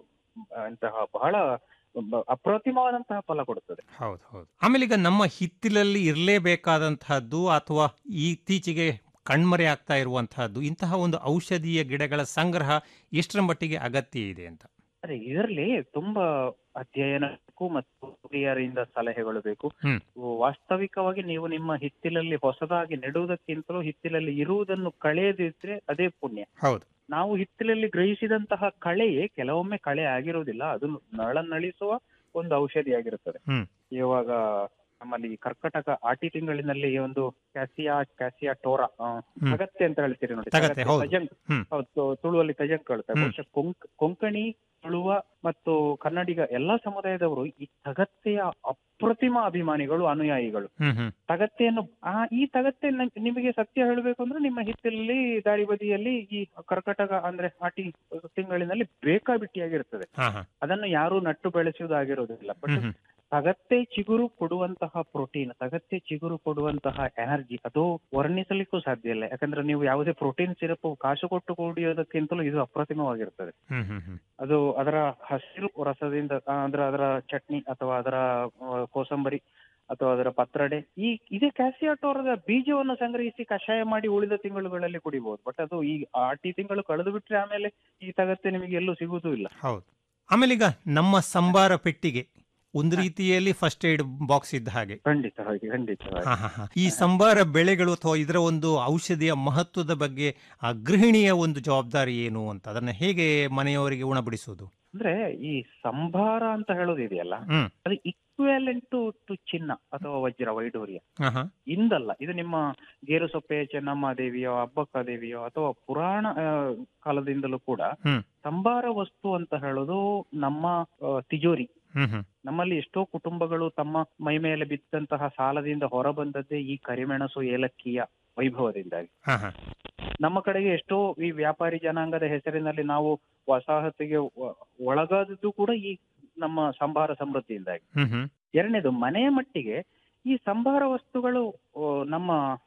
ಆ, ಎಂತಹ ಬಹಳ ಬ- ಅಪ್ರತಿಮವಾದಂತಹ ಫಲ ಕೊಡುತ್ತದೆ ಹೌದು ಹೌದು ಆಮೇಲೆ ಈಗ ನಮ್ಮ ಹಿತ್ತಿಲಲ್ಲಿ ಇರಲೇಬೇಕಾದಂತಹದ್ದು ಅಥವಾ ಇತ್ತೀಚೆಗೆ ಕಣ್ಮರೆ ಆಗ್ತಾ ಇರುವಂತಹದ್ದು ಇಂತಹ ಒಂದು ಔಷಧೀಯ ಗಿಡಗಳ ಸಂಗ್ರಹ ಎಷ್ಟರ ಮಟ್ಟಿಗೆ ಅಗತ್ಯ ಇದೆ ಅಂತ ಅದೇ ಇದರಲ್ಲಿ ತುಂಬಾ ಅಧ್ಯಯನ ಬೇಕು ಮತ್ತು ಹಿರಿಯರಿಂದ ಸಲಹೆಗಳು ಬೇಕು ಹ್ಮ್. ವಾಸ್ತವಿಕವಾಗಿ ನೀವು ನಿಮ್ಮ ಹಿತ್ತಿಲಲ್ಲಿ ಹೊಸದಾಗಿ ನೆಡುವುದಕ್ಕಿಂತಲೂ ಹಿತ್ತಿಲಲ್ಲಿ ಇರುವುದನ್ನು ಕಳೆಯದಿದ್ರೆ ಅದೇ ಪುಣ್ಯ ಹೌದು ನಾವು ಹಿತ್ತಿಲಲ್ಲಿ ಗ್ರಹಿಸಿದಂತಹ ಕಳೆಯೇ ಕೆಲವೊಮ್ಮೆ ಕಳೆ ಆಗಿರುವುದಿಲ್ಲ ಅದು ನಳನಳಿಸುವ ಒಂದು ಔಷಧಿ ಆಗಿರುತ್ತದೆ ಹ್ಮ್ ಇವಾಗ ನಮ್ಮಲ್ಲಿ ಕರ್ಕಟಕ ಆಟಿ ತಿಂಗಳಿನಲ್ಲಿ ಈ ಒಂದು ಕ್ಯಾಸಿಯಾ ಕ್ಯಾಸಿಯಾ ಟೋರಾ ಆ, ಹ್ಮ್. ತಗತ್ತೆ ಅಂತ ಹೇಳ್ತೀರಿ ನೋಡಿ ತಗತ್ತೆ, ತಗತ್ತೆ, ಹೌದು. ತಜಂಕ್ ಹ್ಮ್. ಹೌದು ತು- ತುಳುವಲ್ಲಿ ತಜಂಕ್ ಹೇಳ್ತಾರೆ ಹ್ಮ್. ಬಹುಶಃ ಕೊಂಕ್ ಕೊಂಕಣಿ ತುಳುವ ಮತ್ತು ಕನ್ನಡಿಗ ಎಲ್ಲಾ ಸಮುದಾಯದವರು ಈ ತಗತ್ತೆಯ ಅಪ್ರತಿಮ ಅಭಿಮಾನಿಗಳು ಅನುಯಾಯಿಗಳು ಹ್ಮ್ ಹ್ಮ್ ತಗತ್ತೆಯನ್ನು ಆ ಈ ತಗತ್ತೆ ನ- ನಿಮಗೆ ಸತ್ಯ ಹೇಳಬೇಕು ಅಂದ್ರೆ ನಿಮ್ಮ ಹಿತ್ತಲಲ್ಲಿ ದಾರಿ ಬದಿಯಲ್ಲಿ ಈ ಕರ್ಕಟಕ ಅಂದ್ರೆ ಆಟಿ ತಿಂಗಳಿನಲ್ಲಿ ಬೇಕಾಬಿಟ್ಟಿಯಾಗಿರ್ತದೆ ಹಾ ಹಾ ಅದನ್ನು ಯಾರು ನಟ್ಟು ಬೆಳೆಸುವುದಾಗಿರುವುದಿಲ್ಲ ಬಟ್ ಹ್ಮ್ ಹ್ಮ್ ತಗತ್ತೆ ಚಿಗುರು ಕೊಡುವಂತಹ ಪ್ರೋಟೀನ್ ತಗತ್ತೆ ಚಿಗುರು ಕೊಡುವಂತಹ ಎನರ್ಜಿ ಅದು ವರ್ಣಿಸಲಿಕ್ಕೂ ಸಾಧ್ಯ ಇಲ್ಲ ಯಾಕಂದ್ರೆ ನೀವು ಯಾವುದೇ ಪ್ರೋಟೀನ್ ಸಿರಪ್ ಕಾಸು ಕೊಟ್ಟು ಕುಡಿಯೋದಕ್ಕಿಂತಲೂ ಇದು ಅಪ್ರತಿಮವಾಗಿರ್ತದೆ ಹ್ಮ್ ಹ್ಮ್ ಹ್ಮ್ ಅದು ಅದರ ಹಸಿರು ರಸದಿಂದ ಆ, ಅಂದ್ರೆ ಅದರ ಚಟ್ನಿ ಅಥವಾ ಅದರ ಆ, ಕೋಸಂಬರಿ ಅಥವಾ ಅದರ ಪತ್ರಡೆ ಈ ಇದೇ ಕ್ಯಾಸಿಯಾಟೋರದ ಬೀಜವನ್ನು ಸಂಗ್ರಹಿಸಿ ಕಷಾಯ ಮಾಡಿ ಉಳಿದ ತಿಂಗಳುಗಳಲ್ಲಿ ಕುಡಿಬಹುದು ಬಟ್ ಅದು ಈ ಆಟಿ ತಿಂಗಳು ಕಳೆದು ಬಿಟ್ರೆ ಆಮೇಲೆ ಈ ತಗತ್ತೆ ನಿಮಗೆ ಎಲ್ಲೂ ಸಿಗುವುದೂ ಇಲ್ಲ ಹೌದು ಆಮೇಲೆ ಈಗ ನಮ್ಮ ಸಂಬಾರ ಪೆಟ್ಟಿಗೆ ಒಂದು ರೀತಿಯಲ್ಲಿ ಫಸ್ಟ್ ಏಡ್ ಬಾಕ್ಸ್ ಇದ್ದ ಹಾಗೆ ಖಂಡಿತವಾಗಿ ಖಂಡಿತವಾಗಿ ಹಾ, ಹಾ, ಹಾ. ಈ ಸಂಬಾರ ಬೆಳೆಗಳು ಅಥವಾ ಇದರ ಒಂದು ಔಷಧಿಯ ಮಹತ್ವದ ಬಗ್ಗೆ ಆ ಗೃಹಿಣಿಯ ಒಂದು ಜವಾಬ್ದಾರಿ ಏನು ಅಂತ ಅದನ್ನ ಹೇಗೆ ಮನೆಯವರಿಗೆ ಉಣಬಡಿಸುವುದು ಅಂದ್ರೆ ಈ ಸಂಭಾರ ಅಂತ ಹೇಳೋದಿದೆಯಲ್ಲ ಹ್ಮ್ ಅದು ಇಕ್ವಾಲೆಂಟ್ ಟು ಟು ಚಿನ್ನ ಅಥವಾ ವಜ್ರ ವೈಡೂರ್ಯ ಹಾ, ಹಾ. ಇಂದಲ್ಲ ಇದು ನಿಮ್ಮ ಗೇರುಸೊಪ್ಪೆ ಚೆನ್ನಮ್ಮ ದೇವಿಯೋ ಅಬ್ಬಕ್ಕ ದೇವಿಯೋ ಅಥವಾ ಪುರಾಣ ಆ, ಕಾಲದಿಂದಲೂ ಕೂಡ ಹ್ಮ್ ಸಂಭಾರ ವಸ್ತು ಅಂತ ಹೇಳೋದು ನಮ್ಮ ಆ, ತಿಜೋರಿ ಹ್ಮ್ ಹ್ಮ್ ನಮ್ಮಲ್ಲಿ ಎಷ್ಟೋ ಕುಟುಂಬಗಳು ತಮ್ಮ ಮೈ ಮೇಲೆ ಬಿದ್ದಂತಹ ಸಾಲದಿಂದ ಹೊರಬಂದದ್ದೇ ಈ ಕರಿಮೆಣಸು ಏಲಕ್ಕಿಯ ವೈಭವದಿಂದಾಗಿ ಹಾ ಹಾ ನಮ್ಮ ಕಡೆಗೆ ಎಷ್ಟೋ ಈ ವ್ಯಾಪಾರಿ ಜನಾಂಗದ ಹೆಸರಿನಲ್ಲಿ ನಾವು ವಸಾಹತಿಗೆ ಒ- ಒಳಗಾದದ್ದು ಕೂಡ ಈ ನಮ್ಮ ಸಂಭಾರ ಸಮೃದ್ಧಿಯಿಂದಾಗಿ ಹ್ಮ್ ಹ್ಮ್ ಎರಡನೇದು ಮನೆಯ ಮಟ್ಟಿಗೆ ಈ ಸಂಭಾರ ವಸ್ತುಗಳು ಆ, ನಮ್ಮ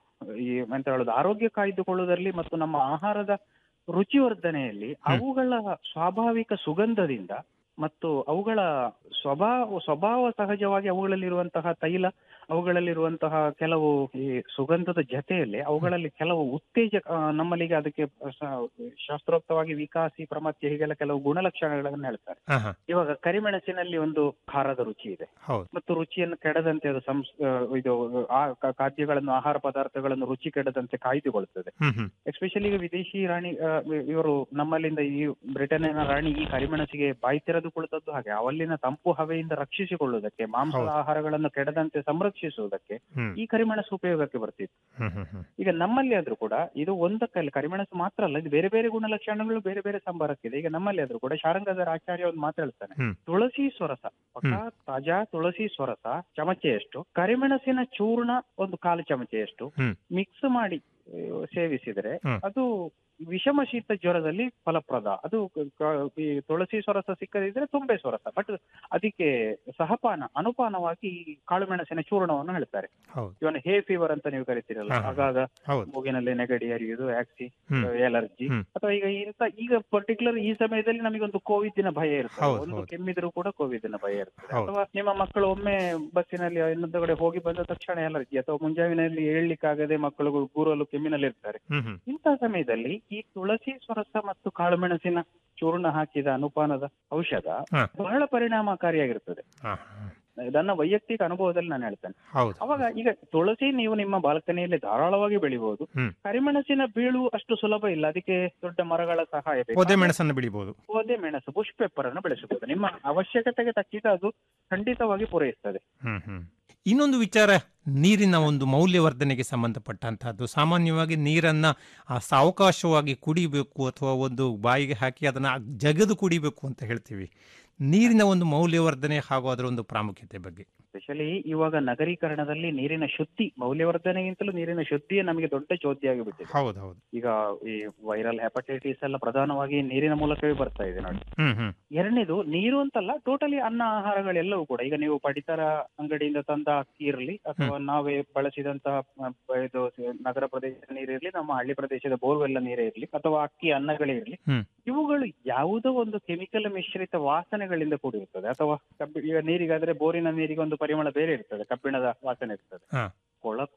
ಈ ಎಂತ ಹೇಳೋದು ಆರೋಗ್ಯ ಕಾಯ್ದುಕೊಳ್ಳುವುದರಲ್ಲಿ ಮತ್ತು ನಮ್ಮ ಆಹಾರದ ರುಚಿವರ್ಧನೆಯಲ್ಲಿ ಅವುಗಳ ಸ್ವಾಭಾವಿಕ ಸುಗಂಧದಿಂದ ಮತ್ತು ಅವುಗಳ ಸ್ವಭಾವ ಸ್ವಭಾವ ಸಹಜವಾಗಿ ಅವುಗಳಲ್ಲಿರುವಂತಹ ತೈಲ ಅವುಗಳಲ್ಲಿರುವಂತಹ ಕೆಲವು ಈ ಸುಗಂಧದ ಜೊತೆಯಲ್ಲಿ ಅವುಗಳಲ್ಲಿ ಕೆಲವು ಉತ್ತೇಜಕ ಆ, ನಮ್ಮಲ್ಲಿಗೆ ಅದಕ್ಕೆ ಸ- ಶಾಸ್ತ್ರೋಕ್ತವಾಗಿ ವಿಕಾಸಿ ಪ್ರಮತ್ಯ ಹೀಗೆಲ್ಲ ಕೆಲವು ಗುಣಲಕ್ಷಣಗಳನ್ನು ಹೇಳ್ತಾರೆ ಹಾ ಹಾ ಇವಾಗ ಕರಿಮೆಣಸಿನಲ್ಲಿ ಒಂದು ಖಾರದ ರುಚಿ ಇದೆ ಹೌದು ಮತ್ತು ರುಚಿಯನ್ನು ಕೆಡದಂತೆ ಅದು ಸಂಸ್ ಆ, ಇದು ಆ ಕ- ಖಾದ್ಯಗಳನ್ನು ಆಹಾರ ಪದಾರ್ಥಗಳನ್ನು ರುಚಿ ಕೆಡದಂತೆ ಕಾಯ್ದುಕೊಳ್ಳುತ್ತದೆ ಹ್ಮ್ ಹ್ಮ್ ಎಸ್ಪೆಷಲಿ ಈಗ ವಿದೇಶಿ ರಾಣಿ ಆ, ಇವರು ನಮ್ಮಲ್ಲಿಂದ ಈ ಬ್ರಿಟನ್ನಿನ ರಾಣಿ ಈ ಕರಿಮೆಣಸಿಗೆ ಬಾಯಿ ತೆರೆದು ಕುಳಿತದ್ದು ಹಾಗೆ ಅವಲ್ಲಿನ ತಂಪು ಹವೆಯಿಂದ ರಕ್ಷಿಸಿಕೊಳ್ಳುವುದಕ್ಕೆ ಮಾಂಸದ ಹೌದು. ಆಹಾರಗಳನ್ನು ಕೆಡದಂತೆ ಸಂರಕ್ಷಿಸುವುದಕ್ಕೆ ಹ್ಮ್. ಈ ಕರಿಮೆಣಸು ಉಪಯೋಗಕ್ಕೆ ಬರ್ತಿತ್ತು ಹ್ಮ್ ಹ್ಮ್ ಹ್ಮ್ ಈಗ ನಮ್ಮಲ್ಲಿ ಆದ್ರೂ ಕೂಡ ಇದು ಒಂದಕ್ಕಲ್ಲಿ ಕರಿಮೆಣಸು ಮಾತ್ರ ಅಲ್ಲ ಇದು ಬೇರೆ ಬೇರೆ ಗುಣಲಕ್ಷಣಗಳು ಬೇರೆ ಬೇರೆ ಸಂಬಾರಕ್ಕಿದೆ ಈಗ ನಮ್ಮಲ್ಲಿ ಆದ್ರೂ ಕೂಡ ಶಾರಂಗಧರ ಆಚಾರ್ಯ ಒಂದು ಮಾತಾಡ್ತಾನೆ ಹ್ಮ್. ತುಳಸಿ ಸ್ವರಸ ಪಕ್ಕ ತಾಜಾ ತುಳಸಿ ಸ್ವರಸ ಚಮಚೆಯಷ್ಟು ಕರಿಮೆಣಸಿನ ಚೂರ್ಣ ಒಂದು ಕಾಲು ಚಮಚೆಯಷ್ಟು ಹ್ಮ್. ಮಿಕ್ಸ್ ಮಾಡಿ ಆ, ಸೇವಿಸಿದರೆ ಹ್ಮ್. ಅದು ವಿಷಮ ಶೀತ ಜ್ವರದಲ್ಲಿ ಫಲಪ್ರದ ಅದು ಕ- ಕ- ಈ ತುಳಸಿ ಸ್ವರಸ ಸಿಕ್ಕದಿದ್ರೆ ತುಂಬೆ ಸ್ವರಸ ಬಟ್ ಅದಕ್ಕೆ ಸಹಪಾನ ಅನುಪಾನವಾಗಿ ಈ ಕಾಳು ಮೆಣಸಿನ ಚೂರ್ಣವನ್ನು ಹೇಳ್ತಾರೆ ಹೌದು ಇವನ್ ಹೇ ಫೀವರ್ ಅಂತ ನೀವು ಕರಿತೀರಲ್ಲ ಹಾ, ಹಾ. ಆಗಾಗ ಹೌದು ಮೂಗಿನಲ್ಲಿ ನೆಗಡಿ ಹರಿಯುವುದು ಆಕ್ಸಿ ಹ್ಮ್. ಎಲರ್ಜಿ ಹ್ಮ್. ಅಥವಾ ಈಗ ಇಂತ ಈಗ ಪರ್ಟಿಕ್ಯುಲರ್ ಈ ಸಮಯದಲ್ಲಿ ನಮಗೊಂದು ಕೋವಿಡ್ ನ ಭಯ ಇರ್ತದೆ ಹೌದು, ಒಂದು ಹೌದು. ಕೆಮ್ಮಿದ್ರು ಕೂಡ ಕೋವಿಡ್ ನ ಭಯ ಇರ್ತದೆ ಹೌದು. ಅಥವಾ ನಿಮ್ಮ ಮಕ್ಕಳು ಒಮ್ಮೆ ಬಸ್ಸಿನಲ್ಲಿ ಇನ್ನೊಂದು ಕಡೆ ಹೋಗಿ ಬಂದ ತಕ್ಷಣ ಎಲರ್ಜಿ ಅಥವಾ ಮುಂಜಾವಿನಲ್ಲಿ ಏಳ್ಲಿಕ್ಕಾಗದೆ ಮಕ್ಕಳು ಗೂರಲು ಕೆಮ್ಮಿನಲ್ಲಿ ಇರ್ತಾರೆ ಹ್ಮ್ ಹ್ಮ್ ಇಂಥ ಸಮಯದಲ್ಲಿ ಈ ತುಳಸಿ ಸ್ವರಸ ಮತ್ತು ಕಾಳುಮೆಣಸಿನ ಚೂರ್ಣ ಹಾಕಿದ ಅನುಪಾನದ ಔಷಧ ಹಾ. ಬಹಳ ಪರಿಣಾಮಕಾರಿಯಾಗಿರ್ತದೆ ಹಾ, ಹಾ. ನನ್ನ ವೈಯಕ್ತಿಕ ಅನುಭವದಲ್ಲಿ ನಾನು ಹೇಳ್ತೇನೆ ಹೌದು ಅವಾಗ ಈಗ ತುಳಸಿ ನೀವು ನಿಮ್ಮ ಬಾಲ್ಕನಿಯಲ್ಲಿ ಧಾರಾಳವಾಗಿ ಬೆಳಿಬಹುದು ಹ್ಮ್. ಕರಿಮೆಣಸಿನ ಬೀಳು ಅಷ್ಟು ಸುಲಭ ಇಲ್ಲ ಅದಕ್ಕೆ ದೊಡ್ಡ ಮರಗಳ ಸಹಾಯ ಬೇಕು ಪೊದೆ ಮೆಣಸನ್ನು ಬೆಳಿಬಹುದು ಪೊದೆ ಮೆಣಸು ಬುಷ್ ಪೆಪ್ಪರ್ ಅನ್ನು ಬೆಳೆಸಬಹುದು ನಿಮ್ಮ ಅವಶ್ಯಕತೆಗೆ ತಕ್ಕಿದ ಅದು ಖಂಡಿತವಾಗಿ ಪೂರೈಸ್ತದೆ ಹ್ಮ್ ಹ್ಮ್ ಇನ್ನೊಂದು ವಿಚಾರ ನೀರಿನ ಒಂದು ಮೌಲ್ಯವರ್ಧನೆಗೆ ಸಂಬಂಧಪಟ್ಟಂತಹದ್ದು ಸಾಮಾನ್ಯವಾಗಿ ನೀರನ್ನ ಆ, ಸಾವಕಾಶವಾಗಿ ಕುಡಿಬೇಕು ಅಥವಾ ಒಂದು ಬಾಯಿಗೆ ಹಾಕಿ ಅದನ್ನ ಜಗದು ಕುಡಿಬೇಕು ಅಂತ ಹೇಳ್ತೀವಿ ನೀರಿನ ಒಂದು ಮೌಲ್ಯವರ್ಧನೆ ಹಾಗೂ ಅದರ ಒಂದು ಪ್ರಾಮುಖ್ಯತೆ ಬಗ್ಗೆ ಸ್ಪೆಷಲಿ ಇವಾಗ ನಗರೀಕರಣದಲ್ಲಿ ನೀರಿನ ಶುದ್ಧಿ ಮೌಲ್ಯವರ್ಧನೆಗಿಂತಲೂ ನೀರಿನ ಶುದ್ಧಿಯೇ ನಮಗೆ ದೊಡ್ಡ ಚೋದ್ಯ ಆಗಿಬಿಟ್ಟಿದೆ ಹೌದು ಹೌದು ಈಗ ಈ ವೈರಲ್ ಹೆಪಟೈಟಿಸ್ ಎಲ್ಲ ಪ್ರಧಾನವಾಗಿ ನೀರಿನ ಮೂಲಕವೇ ಬರ್ತಾ ಇದೆ ನೋಡಿ ಹ್ಮ್ ಹ್ಮ್ ಎರಡನೇದು ನೀರು ಅಂತಲ್ಲ ಟೋಟಲಿ ಅನ್ನ ಆಹಾರಗಳೆಲ್ಲವೂ ಕೂಡ ಈಗ ನೀವು ಪಡಿತರ ಅಂಗಡಿಯಿಂದ ತಂದ ಅಕ್ಕಿ ಇರಲಿ ಅಥವಾ ನಾವೇ ಬಳಸಿದಂತಹ ಆ, ಇದು ನಗರ ಪ್ರದೇಶದ ನೀರಿರಲಿ ನಮ್ಮ ಹಳ್ಳಿ ಪ್ರದೇಶದ ಬೋರ್ವೆಲ್ಲ ನೀರೇ ಇರಲಿ ಅಥವಾ ಅಕ್ಕಿ ಅನ್ನಗಳೇ ಇರಲಿ ಹ್ಮ್. ಇವುಗಳು ಯಾವುದೋ ಒಂದು ಕೆಮಿಕಲ್ ಮಿಶ್ರಿತ ವಾಸನೆಗಳಿಂದ ಕೂಡಿರುತ್ತದೆ ಅಥವಾ ಕಬ್ಬಿ ಈಗ ನೀರಿಗಾದ್ರೆ ಬೋರಿನ ನೀರಿಗೆ ಒಂದು ಪರಿಮಳ ಬೇರೆ ಇರ್ತದೆ ಕಬ್ಬಿಣದ ವಾಸನೆ ಇರ್ತದೆ ಹಾ. ಕೊಳಕು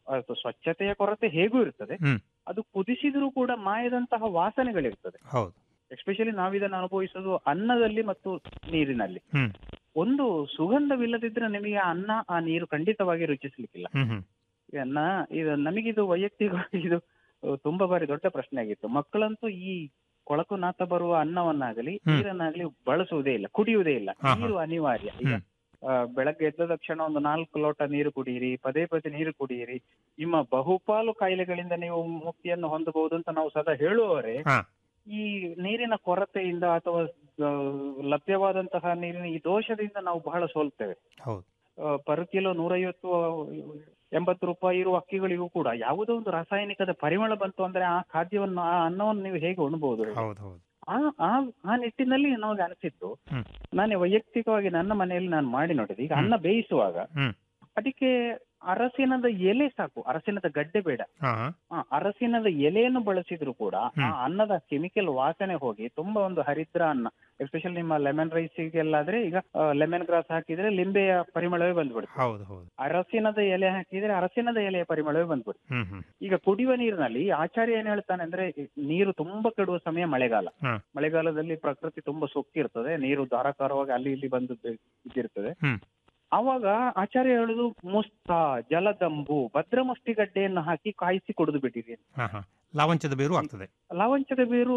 ಅದು ಸ್ವಚ್ಛತೆಯ ಕೊರತೆ ಹೇಗೂ ಇರ್ತದೆ ಹ್ಮ್ ಅದು ಕುದಿಸಿದ್ರೂ ಕೂಡ ಮಾಯದಂತಹ ವಾಸನೆಗಳಿರ್ತದೆ ಹೌದು ಎಸ್ಪೆಷಲಿ ನಾವಿದನ್ನು ಅನುಭವಿಸೋದು ಅನ್ನದಲ್ಲಿ ಮತ್ತು ನೀರಿನಲ್ಲಿ ಹ್ಮ್ ಒಂದು ಸುಗಂಧವಿಲ್ಲದಿದ್ರೆ ನಿಮಗೆ ಆ ಅನ್ನ ಆ ನೀರು ಖಂಡಿತವಾಗಿ ರುಚಿಸ್ಲಿಕ್ಕಿಲ್ಲ ಹ್ಮ್ ಹ್ಮ್ ಈಗ ನಾ ಇದು ನಮಗಿದು ವೈಯಕ್ತಿಕವಾಗಿ ಇದು ಅಹ್, ತುಂಬಾ ಬಾರಿ ದೊಡ್ಡ ಪ್ರಶ್ನೆ ಆಗಿತ್ತು ಮಕ್ಕಳಂತೂ ಈ ಕೊಳಕು ನಾತ ಬರುವ ಅನ್ನವನ್ನಾಗಲಿ ಹ್ಮ್. ನೀರನ್ನಾಗಲಿ ಬಳಸುವುದೇ ಇಲ್ಲ ಕುಡಿಯುವುದೇ ಇಲ್ಲ ಹಾ, ಹಾ. ನೀರು ಅನಿವಾರ್ಯ ಈಗ ಹ್ಮ್. ಆ, ಬೆಳಗ್ಗೆ ಎದ್ದ ತಕ್ಷಣ ಒಂದು ನಾಲ್ಕು ಲೋಟ ನೀರು ಕುಡಿಯಿರಿ ಪದೇ ಪದೇ ನೀರು ಕುಡಿಯಿರಿ ನಿಮ್ಮ ಬಹುಪಾಲು ಕಾಯಿಲೆಗಳಿಂದ ನೀವು ಮುಕ್ತಿಯನ್ನು ಹೊಂದಬಹುದು ಅಂತ ನಾವು ಸದಾ ಹೇಳುವವರೇ ಹಾ ಈ ನೀರಿನ ಕೊರತೆಯಿಂದ ಅಥವಾ ಆ, ಲಭ್ಯವಾದಂತಹ ನೀರಿನ ಈ ದೋಷದಿಂದ ನಾವು ಬಹಳ ಸೋಲ್ತೇವೆ ಹೌದು ಪರ್ ಕಿಲೋ ನೂರೈವತ್ತು ಎಂಬತ್ತು ರೂಪಾಯಿ ಇರುವ ಅಕ್ಕಿಗಳಿಗೂ ಕೂಡ ಯಾವುದೋ ಒಂದು ರಾಸಾಯನಿಕದ ಪರಿಮಳ ಬಂತು ಅಂದ್ರೆ ಆ ಖಾದ್ಯವನ್ನು ಆ ಅನ್ನವನ್ನು ನೀವು ಹೇಗೆ ಉಣ್ಬಹುದು ಹೇಳಿ? ಹೌದು ಹೌದು ಆ ಆ ಆ ನಿಟ್ಟಿನಲ್ಲಿ ನಮಗೆ ಅನಿಸಿತ್ತು ಹ್ಮ್. ನಾನೇ ವೈಯಕ್ತಿಕವಾಗಿ ನನ್ನ ಮನೆಯಲ್ಲಿ ನಾನು ಮಾಡಿ ನೋಡಿದೆ ಈಗ ಅನ್ನ ಬೇಯಿಸುವಾಗ ಹ್ಮ್ ಅದಕ್ಕೆ ಅರಸಿನದ ಎಲೆ ಸಾಕು ಅರಸಿನದ ಗಡ್ಡೆ ಬೇಡ ಹಾ ಆ, ಅರಸಿನದ ಎಲೆಯನ್ನು ಬಳಸಿದ್ರು ಕೂಡ ಆ ಹ್ಮ್. ಅನ್ನದ ಕೆಮಿಕಲ್ ವಾಸನೆ ಹೋಗಿ ತುಂಬಾ ಒಂದು ಹರಿದ್ರ ಅನ್ನ ಎಸ್ಪೆಷಲಿ ನಿಮ್ಮ ಲೆಮನ್ ರೈಸಿಗೆಲ್ಲಾದ್ರೆ ಈಗ ಲೆಮನ್ ಗ್ರಾಸ್ ಹಾಕಿದ್ರೆ ಲಿಂಬೆಯ ಪರಿಮಳವೇ ಬಂದ್ಬಿಡುತ್ತೆ ಹೌದು ಹೌದು ಅರಸಿನದ ಎಲೆ ಹಾಕಿದ್ರೆ ಅರಸಿನದ ಎಲೆಯ ಪರಿಮಳವೇ ಬಂದ್ಬಿಡುತ್ತೆ ಹ್ಮ್ ಹ್ಮ್ ಈಗ ಕುಡಿಯುವ ನೀರಿನಲ್ಲಿ ಆಚಾರ್ಯ ಏನ್ ಹೇಳ್ತಾನೆ ಅಂದ್ರೆ ಈ ನೀರು ತುಂಬಾ ಕೆಡುವ ಸಮಯ ಮಳೆಗಾಲ ಹಾ ಮಳೆಗಾಲದಲ್ಲಿ ಪ್ರಕೃತಿ ತುಂಬಾ ಸೊಕ್ಕಿರ್ತದೆ ನೀರು ಧಾರಾಕಾರವಾಗಿ ಅಲ್ಲಿ ಇಲ್ಲಿ ಬಂದು ಬೆ- ಬಿದ್ದಿರ್ತದೆ ಹ್ಮ್ ಆವಾಗ ಆಚಾರ್ಯ ಹೇಳುದು ಮುಸ್ತ ಜಲದಂಬು ಭದ್ರಮುಷ್ಟಿಗಡ್ಡೆಯನ್ನು ಹಾಕಿ ಕಾಯಿಸಿ ಕುಡಿದು ಬಿಟ್ಟಿರಿ ಹಾ ಹಾ ಲಾವಂಚದ ಬೇರು ಆಗ್ತದೆ ಲವಂಚದ ಬೇರು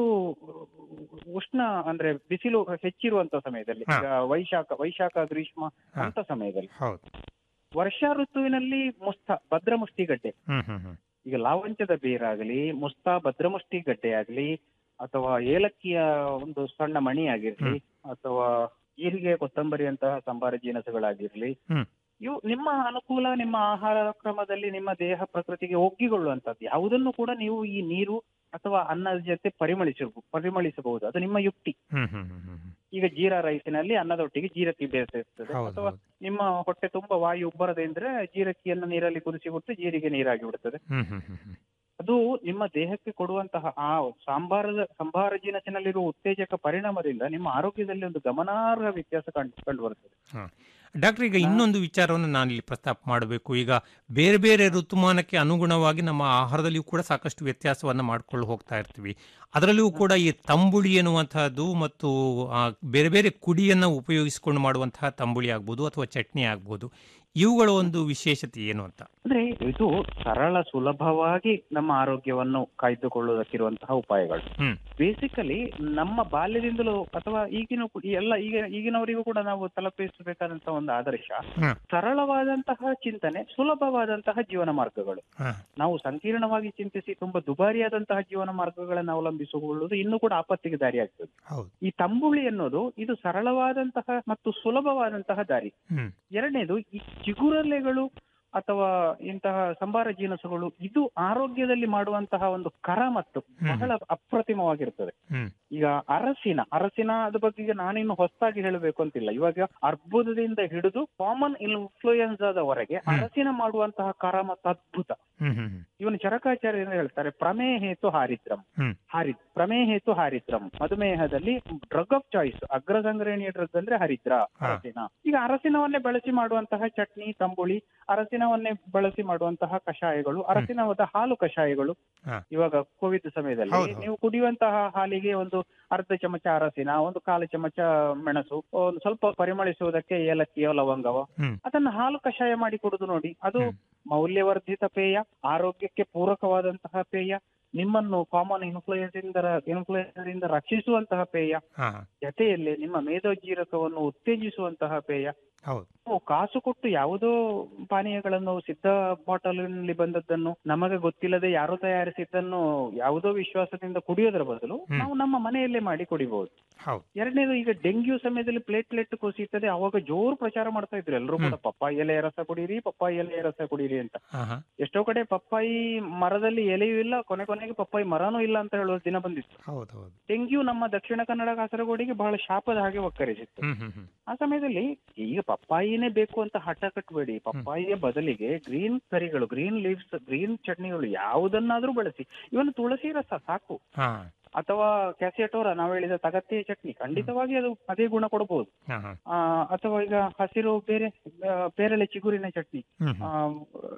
ಉಷ್ಣ ಅಂದ್ರೆ ಬಿಸಿಲು ಹೆಚ್ಚಿರುವಂತ ಸಮಯದಲ್ಲಿ ಹಾ. ಈಗ ವೈಶಾಖ ವೈಶಾಖ ಗ್ರೀಷ್ಮ ಹಾ. ಅಂತ ಸಮಯದಲ್ಲಿ ಹೌದು ವರ್ಷಾ ಋತುವಿನಲ್ಲಿ ಮುಸ್ತ ಭದ್ರಮುಷ್ಟಿಗಡ್ಡೆ ಹ್ಮ್ ಹ್ಮ್ ಹ್ಮ್ ಈಗ ಲಾವಂಚದ ಬೇರಾಗಲಿ ಮುಸ್ತಾ ಭದ್ರಮುಷ್ಟಿ ಗಡ್ಡೆ ಆಗಲಿ ಅಥವಾ ಏಲಕ್ಕಿಯ ಒಂದು ಸಣ್ಣ ಮಣಿ ಆಗಿರ್ಲಿ ಅಥವಾ ಜೀರಿಗೆ ಕೊತ್ತಂಬರಿ ಅಂತಹ ಸಂಬಾರ ಜೀನಸುಗಳಾಗಿರ್ಲಿ ಹ್ಮ್ ಇವು ನಿಮ್ಮ ಅನುಕೂಲ ನಿಮ್ಮ ಆಹಾರ ಕ್ರಮದಲ್ಲಿ ನಿಮ್ಮ ದೇಹ ಪ್ರಕೃತಿಗೆ ಒಗ್ಗಿಕೊಳ್ಳುವಂತದ್ದು ಯಾವುದನ್ನು ಕೂಡ ನೀವು ಈ ನೀರು ಅಥವಾ ಅನ್ನದ ಜೊತೆ ಪರಿಮಳಿಸ ಪರಿಮಳಿಸಬಹುದು ಅದು ನಿಮ್ಮ ಯುಕ್ತಿ ಹ್ಮ್ ಹ್ಮ್ ಹ್ಮ್ ಹ್ಮ್ ಹ್ಮ್ ಈಗ ಜೀರಾ ರೈಸಿನಲ್ಲಿ ಅನ್ನದೊಟ್ಟಿಗೆ ಜೀರಕ್ಕಿ ಬೇಯಿಸಿರ್ತದೆ ಹೌದು, ಅಥವಾ ನಿಮ್ಮ ಹೊಟ್ಟೆ ತುಂಬಾ ವಾಯು ಉಬ್ಬರದೆ ಅಂದ್ರೆ ಜೀರಕ್ಕಿಯನ್ನು ನೀರಲ್ಲಿ ಕುದಿಸಿ ಬಿಟ್ಟು ಜೀರಿಗೆ ನೀರಾಗಿ ಬಿಡುತ್ತದೆ ಹ್ಮ್ ಹ್ಮ್ ಹ್ಮ್ ಹ್ಮ್ ಅದು ನಿಮ್ಮ ದೇಹಕ್ಕೆ ಕೊಡುವಂತಹ ಆ ಸಾಂಬಾರದ ಸಂಭಾರ ಜೀನಸಿನಲ್ಲಿರುವ ಉತ್ತೇಜಕ ಪರಿಣಾಮದಿಂದ ನಿಮ್ಮ ಆರೋಗ್ಯದಲ್ಲಿ ಒಂದು ಗಮನಾರ್ಹ ವ್ಯತ್ಯಾಸ ಕಂಡು ಕಂಡು ಬರುತ್ತದೆ ಹಾ. ಡಾಕ್ಟರ್ ಈಗ ಇನ್ನೊಂದು ವಿಚಾರವನ್ನು ನಾನು ಇಲ್ಲಿ ಪ್ರಸ್ತಾಪ ಮಾಡಬೇಕು ಈಗ ಬೇರೆ ಬೇರೆ ಋತುಮಾನಕ್ಕೆ ಅನುಗುಣವಾಗಿ ನಮ್ಮ ಆಹಾರದಲ್ಲಿಯೂ ಕೂಡ ಸಾಕಷ್ಟು ವ್ಯತ್ಯಾಸವನ್ನು ಮಾಡಿಕೊಂಡು ಹೋಗ್ತಾ ಇರ್ತೀವಿ ಅದರಲ್ಲಿಯೂ ಕೂಡ ಈ ತಂಬುಳಿ ಎನ್ನುವಂತಹದ್ದು ಮತ್ತು ಆ, ಬೇರೆ ಬೇರೆ ಕುಡಿಯನ್ನು ಉಪಯೋಗಿಸಿಕೊಂಡು ಮಾಡುವಂತಹ ತಂಬುಳಿ ಆಗ್ಬೋದು ಅಥವಾ ಚಟ್ನಿ ಆಗ್ಬೋದು ಇವುಗಳ ಒಂದು ವಿಶೇಷತೆ ಏನು ಅಂತ ಅಂದ್ರೆ ಇದು ಸರಳ ಸುಲಭವಾಗಿ ನಮ್ಮ ಆರೋಗ್ಯವನ್ನು ಕಾಯ್ದುಕೊಳ್ಳುವುದಕ್ಕಿರುವಂತಹ ಉಪಾಯಗಳು ಹ್ಮ್ ಬೇಸಿಕಲಿ ನಮ್ಮ ಬಾಲ್ಯದಿಂದಲೂ ಅಥವಾ ಈಗಿನ ಕು- ಎಲ್ಲ ಈಗ ಈಗಿನವರಿಗೂ ಕೂಡ ನಾವು ತಲುಪಿಸಬೇಕಾದಂತಹ ಒಂದು ಆದರ್ಶ ಹ್ಮ್. ಸರಳವಾದಂತಹ ಚಿಂತನೆ ಸುಲಭವಾದಂತಹ ಜೀವನ ಮಾರ್ಗಗಳು ಹಾ. ನಾವು ಸಂಕೀರ್ಣವಾಗಿ ಚಿಂತಿಸಿ ತುಂಬಾ ದುಬಾರಿಯಾದಂತಹ ಜೀವನ ಮಾರ್ಗಗಳನ್ನು ಅವಲಂಬಿಸಿಕೊಳ್ಳುವುದು ಇನ್ನೂ ಕೂಡ ಆಪತ್ತಿಗೆ ದಾರಿಯಾಗ್ತದೆ ಹೌದು ಈ ತಂಬುಳಿ ಅನ್ನೋದು ಇದು ಸರಳವಾದಂತಹ ಮತ್ತು ಸುಲಭವಾದಂತಹ ದಾರಿ ಹ್ಮ್ ಎರಡನೇದು ಈ ಚಿಗುರಲೆಗಳು ಅಥವಾ ಇಂತಹ ಸಂಬಾರ ಜೀನಸುಗಳು ಇದು ಆರೋಗ್ಯದಲ್ಲಿ ಮಾಡುವಂತಹ ಒಂದು ಕರಮತ್ತು ಬಹಳ ಅಪ್ರತಿಮವಾಗಿರ್ತದೆ ಹ್ಮ್ ಈಗ ಅರಸಿನ ಅರಸಿನ ಅದ್ರ ಬಗ್ಗೆ ನಾನಿನ್ನು ಹೊಸದಾಗಿ ಹೇಳಬೇಕು ಅಂತಿಲ್ಲ ಇವಾಗ ಅರ್ಬುದದಿಂದ ಹಿಡಿದು ಕಾಮನ್ ಇನ್ಫ್ಲೂಯೆನ್ಸಾದವರೆಗೆ ಅರಸಿನ ಮಾಡುವಂತಹ ಕರಮತ್ತು ಅದ್ಭುತ ಹ್ಮ್ ಹ್ಮ್ ಹ್ಮ್ ಇವನು ಚರಕಾಚಾರ್ಯ ಏನು ಹೇಳ್ತಾರೆ ಪ್ರಮೇಹೇತು ಹಾರಿದ್ರಂ ಹ್ಮ್ ಹಾರಿ ಪ್ರಮೇಹೇತು ಹಾರಿದ್ರಂ ಮಧುಮೇಹದಲ್ಲಿ ಡ್ರಗ್ ಆಫ್ ಚಾಯ್ಸ್ ಅಗ್ರ ಸಂಗ್ರಹಣೀಯ ಡ್ರಗ್ ಅಂದ್ರೆ ಹರಿದ್ರ ಹಾ. ಅರಸಿನ ಈಗ ಅರಸಿನವನ್ನೇ ಬಳಸಿ ಮಾಡುವಂತಹ ಚಟ್ನಿ ತಂಬುಳಿ ಅರಸಿನವನ್ನೇ ಬಳಸಿ ಮಾಡುವಂತಹ ಕಷಾಯಗಳು ಅರಸಿನವಾದ ಹಾಲು ಕಷಾಯಗಳು ಹಾ. ಇವಾಗ ಕೋವಿಡ್ ಸಮಯದಲ್ಲಿ ಹೌದು, ಹೌದು. ನೀವು ಕುಡಿಯುವಂತಹ ಹಾಲಿಗೆ ಒಂದು ಅರ್ಧ ಚಮಚ ಅರಸಿನ ಒಂದು ಕಾಲು ಚಮಚ ಮೆಣಸು ಒಂದು ಸ್ವಲ್ಪ ಪರಿಮಳಿಸುವುದಕ್ಕೆ ಏಲಕ್ಕಿಯೋ ಲವಂಗವೋ ಹ್ಮ್ ಅದನ್ನ ಹಾಲು ಕಷಾಯ ಮಾಡಿ ಕುಡಿದು ನೋಡಿ ಅದು ಮೌಲ್ಯವರ್ಧಿತ ಪೇಯ ಆರೋಗ್ಯಕ್ಕೆ ಪೂರಕವಾದಂತಹ ಪೇಯ ನಿಮ್ಮನ್ನು ಕಾಮನ್ ಇನ್ಫ್ಲೂಯೆನ್ಸ್ ಇಂದ ಇನ್ಫ್ಲೂಯೆನ್ಸ್ ಇಂದ ರಕ್ಷಿಸುವಂತಹ ಪೇಯ ಹಾ ಜೊತೆಯಲ್ಲಿ ನಿಮ್ಮ ಮೇಧೋಜೀರಕವನ್ನು ಉತ್ತೇಜಿಸುವಂತಹ ಪೇಯ ಹೌದು ನಾವು ಕಾಸು ಕೊಟ್ಟು ಯಾವುದೋ ಪಾನೀಯಗಳನ್ನು ಸಿದ್ಧ ಬಾಟಲಿನಲ್ಲಿ ಬಂದದ್ದನ್ನು ನಮಗೆ ಗೊತ್ತಿಲ್ಲದೆ ಯಾರೋ ತಯಾರಿಸಿದ್ದನ್ನು ಯಾವುದೋ ವಿಶ್ವಾಸದಿಂದ ಕುಡಿಯೋದರ ಬದಲು ಹ್ಮ್. ನಾವು ನಮ್ಮ ಮನೆಯಲ್ಲೇ ಮಾಡಿ ಕುಡಿಬಹುದು ಹೌದು ಎರಡನೇದು ಈಗ ಡೆಂಗ್ಯೂ ಸಮಯದಲ್ಲಿ ಪ್ಲೇಟ್ಲೆಟ್ ಕುಸಿಯುತ್ತದೆ ಅವಾಗ ಜೋರು ಪ್ರಚಾರ ಮಾಡ್ತಾ ಇದ್ರು ಎಲ್ಲರೂ ಕೂಡ ಪಪ್ಪಾಯಿ ಎಲೆ ರಸ ಕುಡೀರಿ ಪಪ್ಪಾಯಿ ಎಲೆ ರಸ ಕುಡೀರಿ ಅಂತ ಹಾ ಹಾ ಎಷ್ಟೋ ಕಡೆ ಪಪ್ಪಾಯಿ ಮರದಲ್ಲಿ ಎಲೆಯೂ ಇಲ್ಲ ಕೊನೆ ಕೊನೆಗೆ ಪಪ್ಪಾಯಿ ಮರನೂ ಇಲ್ಲ ಅಂತ ಹೇಳುವ ದಿನ ಬಂದಿತ್ತು ಹೌದು ಹೌದು ಡೆಂಗ್ಯೂ ನಮ್ಮ ದಕ್ಷಿಣ ಕನ್ನಡ ಕಾಸರಗೋಡಿಗೆ ಬಹಳ ಶಾಪದ ಹಾಗೆ ಒಕ್ಕರಿಸಿತ್ತು ಹ್ಮ್ ಹ್ಮ್ ಹ್ಮ್ ಆ ಸಮಯದಲ್ಲಿ ಈಗ ಪಪ್ಪಾಯಿನೇ ಬೇಕು ಅಂತ ಹಠ ಕಟ್ಟಬೇಡಿ ಪಪ್ಪಾಯಿಯ ಬದಲಿಗೆ ಗ್ರೀನ್ ಕರಿಗಳು ಗ್ರೀನ್ ಲೀವ್ಸ್ ಗ್ರೀನ್ ಚಟ್ನಿಗಳು ಯಾವುದನ್ನಾದ್ರೂ ಬಳಸಿ ಇವನು ತುಳಸಿ ರಸ ಸಾಕು ಹಾ ಅಥವಾ ಕ್ಯಾಸಿಯಟೋರ ನಾವು ಹೇಳಿದ ತಗತ್ತೆಯ ಚಟ್ನಿ ಖಂಡಿತವಾಗಿ ಅದು ಅದೇ ಗುಣ ಕೊಡಬಹುದು ಹಾ ಹಾ ಆ, ಅಥವಾ ಈಗ ಹಸಿರು ಬೇರೆ ಆ, ಪೇರಳೆ ಚಿಗುರಿನ ಚಟ್ನಿ ಹ್ಮ್ ಆ,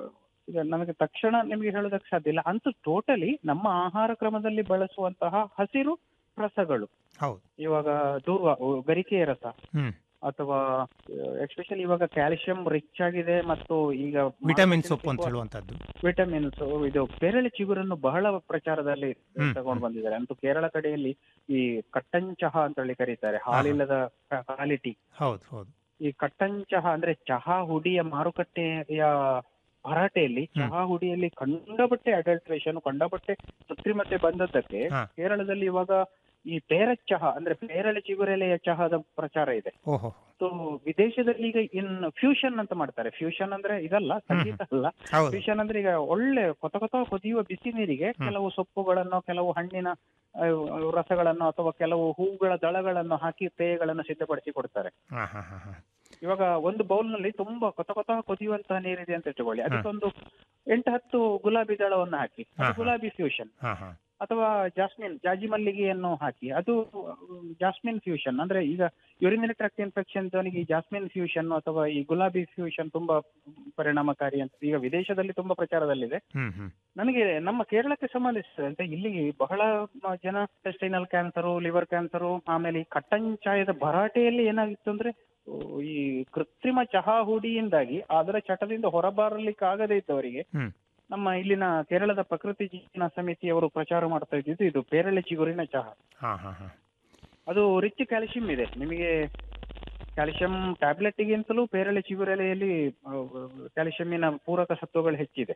ಈಗ ನಮಗೆ ತಕ್ಷಣ ನಿಮಗೆ ಹೇಳೋದಕ್ಕೆ ಸಾಧ್ಯ ಇಲ್ಲ ಅಂತೂ ಟೋಟಲಿ ನಮ್ಮ ಆಹಾರ ಕ್ರಮದಲ್ಲಿ ಬಳಸುವಂತಹ ಹಸಿರು ರಸಗಳು ಹೌದು ಇವಾಗ ದೂರ್ವ ಗರಿಕೆಯ ರಸ ಹ್ಮ್ ಅಥವಾ ಎಸ್ಪೆಷಲಿ ಇವಾಗ ಕ್ಯಾಲ್ಸಿಯಂ ರಿಚ್ ಆಗಿದೆ ಮತ್ತು ಈಗ ವಿಟಮಿನ್ ಸೊಪ್ಪು ಅಂತ ಹೇಳುವಂತದ್ದು ವಿಟಮಿನ್ಸ್ ಇದು ಪೇರಳೆ ಚಿಗುರನ್ನು ಬಹಳ ಪ್ರಚಾರದಲ್ಲಿ ಹ್ಮ್. ತಗೊಂಡು ಬಂದಿದ್ದಾರೆ ಅಂತೂ ಕೇರಳ ಕಡೆಯಲ್ಲಿ ಈ ಕಟ್ಟನ್ ಚಹಾ ಅಂತ ಹೇಳಿ ಕರೀತಾರೆ ಹಾಲಿಲ್ಲದ ಕ್ವಾಲಿಟಿ ಹೌದು ಹೌದು ಈ ಕಟ್ಟನ್ ಚಹಾ ಅಂದ್ರೆ ಚಹಾ ಹುಡಿಯ ಮಾರುಕಟ್ಟೆಯ ಭರಾಟೆಯಲ್ಲಿ ಚಹಾ ಹುಡಿಯಲ್ಲಿ ಕಂಡಬಟ್ಟೆ ಅಡಲ್ಟ್ರೇಷನ್ ಕಂಡಬಟ್ಟೆ ಕೃತ್ರಿಮತೆ ಬಂದದ್ದಕ್ಕೆ ಹಾ. ಕೇರಳದಲ್ಲಿ ಇವಾಗ ಈ ಪೇರ ಚಹಾ ಅಂದ್ರೆ ಪೇರಳೆ ಚಿಗುರೆಲೆಯ ಚಹಾದ ಪ್ರಚಾರ ಇದೆ ಓಹೋ ಸೊ ವಿದೇಶದಲ್ಲಿ ಈಗ ಇನ್ ಫ್ಯೂಷನ್ ಅಂತ ಮಾಡ್ತಾರೆ ಫ್ಯೂಷನ್ ಅಂದ್ರೆ ಇದಲ್ಲ ಸಂಗೀತ ಅಲ್ಲ ಹೌದು. ಫ್ಯೂಷನ್ ಅಂದ್ರೆ ಈಗ ಒಳ್ಳೆ ಕೊತ ಕೊತ ಕೊದಿಯುವ ಬಿಸಿ ನೀರಿಗೆ ಕೆಲವು ಸೊಪ್ಪುಗಳನ್ನು ಕೆಲವು ಹಣ್ಣಿನ ಆ, ರಸಗಳನ್ನು ಅಥವಾ ಕೆಲವು ಹೂಗಳ ದಳಗಳನ್ನು ಹಾಕಿ ಪೇಯಗಳನ್ನು ಸಿದ್ಧಪಡಿಸಿ ಕೊಡ್ತಾರೆ ಹಾ ಹಾ ಹಾ ಹಾ ಇವಾಗ ಒಂದು ಬೌಲ್ ನಲ್ಲಿ ತುಂಬಾ ಕೊತ ಕೊತ ಕೊದಿಯುವಂತಹ ನೀರಿದೆ ಅಂತ ಇಟ್ಟುಕೊಳ್ಳಿ ಅದಕ್ಕೊಂದು ಎಂಟು ಹತ್ತು ಗುಲಾಬಿ ದಳವನ್ನು ಹಾಕಿ ಅದು ಹಾ, ಹಾ. ಗುಲಾಬಿ ಫ್ಯೂಷನ್ ಹಾ ಹಾ ಅಥವಾ ಜಾಸ್ಮಿನ್ ಜಾಜಿ ಮಲ್ಲಿಗೆಯನ್ನು ಹಾಕಿ ಅದು ಜಾಸ್ಮಿನ್ ಫ್ಯೂಷನ್ ಅಂದ್ರೆ ಈಗ ಯುರಿನರಿ ಟ್ರಾಕ್ಟ್ ಇನ್ಫೆಕ್ಷನ್ ಅವನಿಗೆ ಈ ಜಾಸ್ಮಿನ್ ಫ್ಯೂಷನ್ ಅಥವಾ ಈ ಗುಲಾಬಿ ಫ್ಯೂಷನ್ ತುಂಬಾ ಪರಿಣಾಮಕಾರಿ ಅಂತ ಈಗ ವಿದೇಶದಲ್ಲಿ ತುಂಬಾ ಪ್ರಚಾರದಲ್ಲಿದೆ ಹ್ಮ್ ಹ್ಮ್ ನನಗೆ ನಮ್ಮ ಕೇರಳಕ್ಕೆ ಸಂಬಂಧಿಸಿದಂತೆ ಇಲ್ಲಿ ಬಹಳ ಮ- ಜನ ಟೆಸ್ಟೈನಲ್ ಕ್ಯಾನ್ಸರು ಲಿವರ್ ಕ್ಯಾನ್ಸರು ಆಮೇಲೆ ಈ ಕಟ್ಟನ್ ಚಾಯದ ಭರಾಟೆಯಲ್ಲಿ ಏನಾಗಿತ್ತು ಅಂದ್ರೆ ಓ, ಈ ಕೃತ್ರಿಮ ಚಹಾ ಹುಡಿಯಿಂದಾಗಿ ಅದರ ಚಟದಿಂದ ಹೊರಬರಲಿಕ್ಕಾಗದೇ ಇದ್ದವರಿಗೆ ಹ್ಮ್ ನಮ್ಮ ಇಲ್ಲಿನ ಕೇರಳದ ಪ್ರಕೃತಿ ಜೀವನ ಸಮಿತಿಯವರು ಪ್ರಚಾರ ಮಾಡ್ತಾ ಇದ್ದಿದ್ದು ಇದು ಪೇರಳೆ ಚಿಗುರಿನ ಚಹಾ ಹಾ ಹಾ ಹಾ ಅದು ರಿಚ್ ಕ್ಯಾಲ್ಸಿಯಂ ಇದೆ ನಿಮಗೆ ಕ್ಯಾಲ್ಸಿಯಂ ಟ್ಯಾಬ್ಲೆಟ್ಗಿಂತಲೂ ಪೇರಳೆ ಚಿಗುರೆಲೆಯಲ್ಲಿ ಕ್ಯಾಲ್ಸಿಯಂನ ಪೂರಕ ಸತ್ವಗಳು ಹೆಚ್ಚಿದೆ